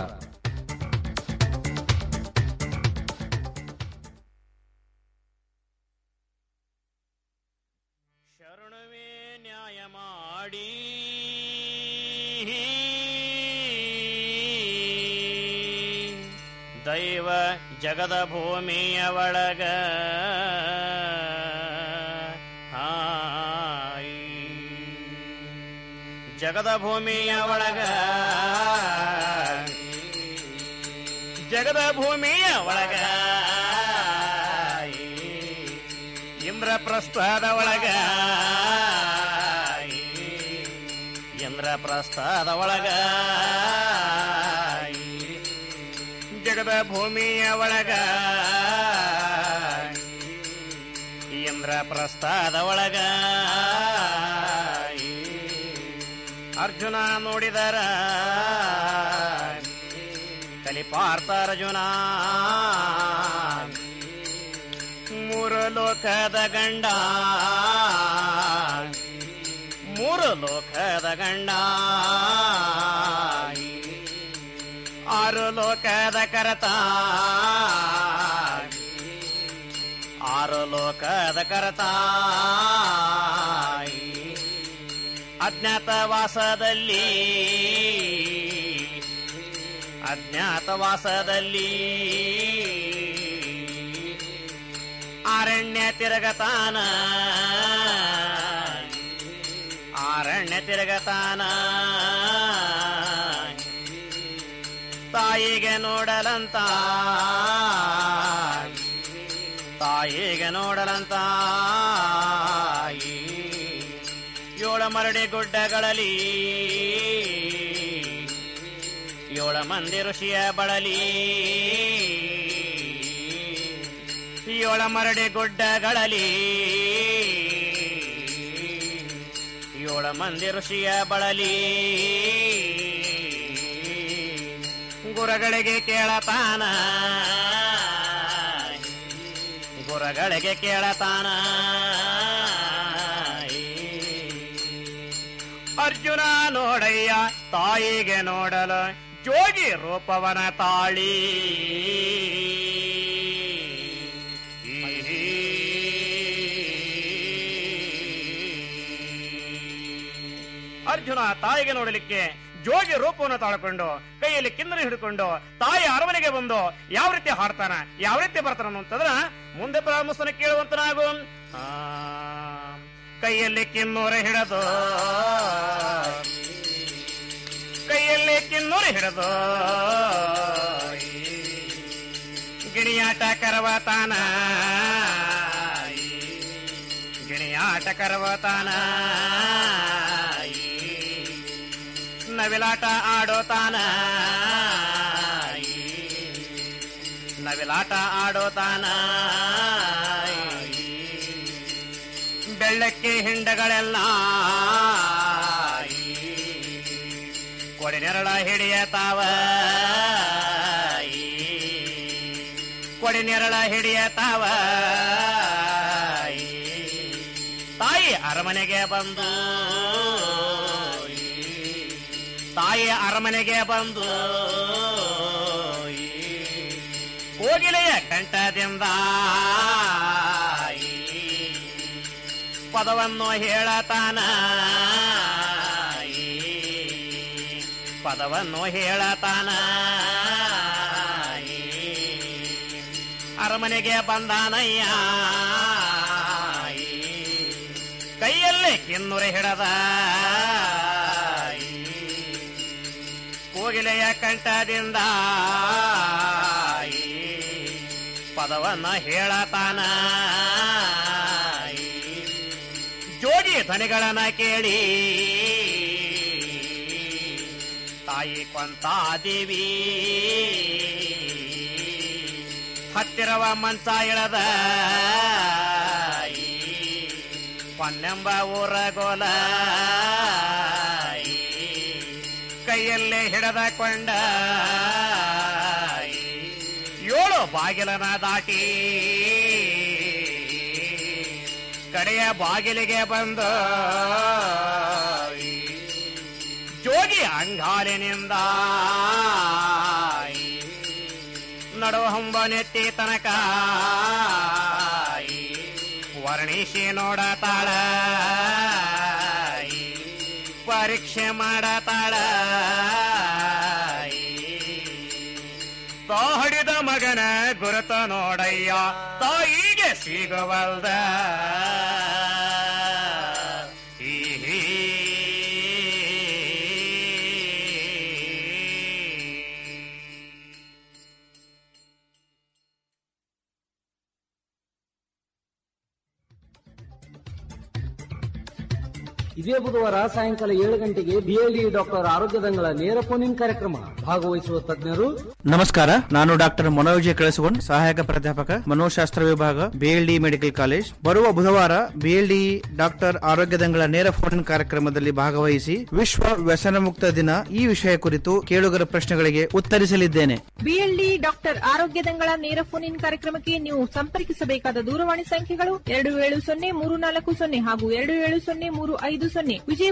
ಶರಣವೇ ನ್ಯಾಯ ಮಾಡಿ ದೈವ ಜಗದ ಭೂಮಿಯ ಒಳಗ ಹಾಯ್. ಜಗದ ಭೂಮಿಯ ಒಳಗ ಜಗದ ಭೂಮಿಯ ಒಳಗ ಇಂದ್ರಪ್ರಸ್ಥದ ಒಳಗ ಇಂದ್ರಪ್ರಸ್ಥದ ಒಳಗ ಜಗದ ಭೂಮಿಯ ಒಳಗ ಇಂದ್ರಪ್ರಸ್ಥದ ಒಳಗ ಅರ್ಜುನ ನೋಡಿದರ ಕಲಿಪಾರ್ಥ ಅರ್ಜುನ ಮೂರು ಲೋಕದ ಗಂಡ ಮೂರು ಲೋಕದ ಗಂಡ ಆರು ಲೋಕದ ಕರತ ಆರು ಲೋಕದ ಕರತ ಅಜ್ಞಾತವಾಸದಲ್ಲಿ ಅಜ್ಞಾತವಾಸದಲ್ಲಿ ಅರಣ್ಯ ತಿರುಗತಾನ ಅರಣ್ಯ ತಿರುಗತಾನ ತಾಯಿಗೆ ನೋಡಲಂತ ತಾಯಿಗೆ ನೋಡಲಂತ ಏಳ ಮರಡಿ ಗುಡ್ಡಗಳಲ್ಲಿ ಏಳ ಮಂದಿ ಋಷಿಯ ಬಳಲಿ ಏಳ ಮರಡಿ ಗುಡ್ಡಗಳಲ್ಲಿ ಏಳ ಮಂದಿ ಋಷಿಯ ಬಳಲಿ ಗುರಗಳಿಗೆ ಕೇಳತಾನ ಗುರಗಳಿಗೆ ಕೇಳತಾನ ಅರ್ಜುನ ನೋಡಯ್ಯ ತಾಯಿಗೆ ನೋಡಲು ಜೋಗಿ ರೂಪವನ ತಾಳಿ ಅರ್ಜುನ ತಾಯಿಗೆ ನೋಡಲಿಕ್ಕೆ ಜೋಗಿ ರೂಪವನ್ನು ತಾಳ್ಕೊಂಡು ಕೈಯಲ್ಲಿ ಕಿನ್ನರಿ ಹಿಡ್ಕೊಂಡು ತಾಯಿ ಅರಮನೆಗೆ ಬಂದು ಯಾವ ರೀತಿ ಹಾಡ್ತಾನ ಯಾವ ರೀತಿ ಬರ್ತಾನ ಅನ್ನುವಂಥದ್ರ ಮುಂದೆ ಪ್ರಾರಂಭಿಸ್ತಾನೆ ಕೇಳುವಂತನಾಗು ಆ, ಕೈಯಲ್ಲಿ ಕಿನ್ನೂರ ಹಿಡದು ಕೈಯಲ್ಲಿ ಕಿನ್ನೂರ ಹಿಡದು ಗಿಣಿಯಾಟ ಕರವತಾನ ಗಿಣಿಯಾಟ ಕರವತಾನ ನವಿಲಾಟ ಆಡೋತಾನ ನವಿಲಾಟ ಆಡೋತಾನ ಬೆಳ್ಳಕ್ಕೆ ಹಿಂಡಗಳೆಲ್ಲ ಕೊಡಿ ನೆರಳ ಹಿಡಿಯತಾವ ಕೊಡಿ ನೆರಳ ಹಿಡಿಯತಾವ ತಾಯಿ ಅರಮನೆಗೆ ಬಂದು ತಾಯಿ ಅರಮನೆಗೆ ಬಂದು ಕೋಗಿಲೆಯ ಕಂಠದಿಂದ ಪದವನ್ನು ಹೇಳತಾನ ಪದವನ್ನು ಹೇಳತಾನ ಅರಮನೆಗೆ ಬಂದಾನಯ್ಯ ಕೈಯಲ್ಲಿ ಕಿನ್ನುರೆ ಹಿಡದ ಕೋಗಿಲೆಯ ಕಂಠದಿಂದ ಪದವನ್ನ ಹೇಳತಾನ ಜೋಗಿ ಧ್ವನಿಗಳನ್ನ ಕೇಳಿ ತಾಯಿ ಕೊಂತಾದೇವಿ ಹತ್ತಿರವ ಮಂಚ ಇಳದ ಪನ್ನೆಂಬ ಊರ ಗೋಲ ಕೈಯಲ್ಲೇ ಹಿಡದ ಕೊಂಡ ಏಳು ಬಾಗಿಲನ ದಾಟಿ ಕಡೆಯ ಬಾಗಿಲಿಗೆ ಬಂದು ಜೋಗಿ ಅಂಗಾಲಿನಿಂದ ನಡು ಹಂಬನೆತ್ತಿ ತನಕ ವರ್ಣಿಸಿ ನೋಡತಾಳ ಪರೀಕ್ಷೆ ಮಾಡತಾಳ ತಾ ಹಡಿದ ಮಗನ ಗುರುತ ನೋಡಯ್ಯ ತಾಯಿಗೆ ಸಿಗವಲ್ದ ಈ ಇದೇ ಬುಧವಾರ ಸಾಯಂಕಾಲ ಏಳು ಗಂಟೆಗೆ ಬಿಎಲ್ಡಿ ಡಾಕ್ಟರ್ ಆರೋಗ್ಯ ದಂಗಳ ನೇರ ಫೋನ್ ಇನ್ ಕಾರ್ಯಕ್ರಮ ಭಾಗವಹಿಸುವ ತಜ್ಞರು ನಮಸ್ಕಾರ ನಾನು ಡಾಕ್ಟರ್ ಮನೋಜ್ ಕಳಿಸಿಕೊಂಡ್ ಸಹಾಯಕ ಪ್ರಾಧ್ಯಾಪಕ ಮನೋಶಾಸ್ತ್ರ ವಿಭಾಗ ಬಿಎಲ್ಡಿ ಮೆಡಿಕಲ್ ಕಾಲೇಜ್ ಬರುವ ಬುಧವಾರ ಬಿಎಲ್ಡಿ ಡಾಕ್ಟರ್ ಆರೋಗ್ಯ ದಂಗಳ ನೇರ ಫೋನ್ ಕಾರ್ಯಕ್ರಮದಲ್ಲಿ ಭಾಗವಹಿಸಿ ವಿಶ್ವ ವ್ಯಸನ ಮುಕ್ತ ದಿನ ಈ ವಿಷಯ ಕುರಿತು ಕೇಳುಗರ ಪ್ರಶ್ನೆಗಳಿಗೆ ಉತ್ತರಿಸಲಿದ್ದೇನೆ ಬಿಎಲ್ಡಿ ಡಾಕ್ಟರ್ ಆರೋಗ್ಯ ದಂಗಳ ನೇರ ಫೋನ್ ಇನ್ ಕಾರ್ಯಕ್ರಮಕ್ಕೆ ನೀವು ಸಂಪರ್ಕಿಸಬೇಕಾದ ದೂರವಾಣಿ ಸಂಖ್ಯೆಗಳು ಎರಡು ಏಳು ಸೊನ್ನೆ ಮೂರು ನಾಲ್ಕು ಸೊನ್ನೆ ಹಾಗೂ ಎರಡು ಏಳು ಸೊನ್ನೆ ಮೂರು ಐದು ಸೊನ್ನೆ ವಿಜಯ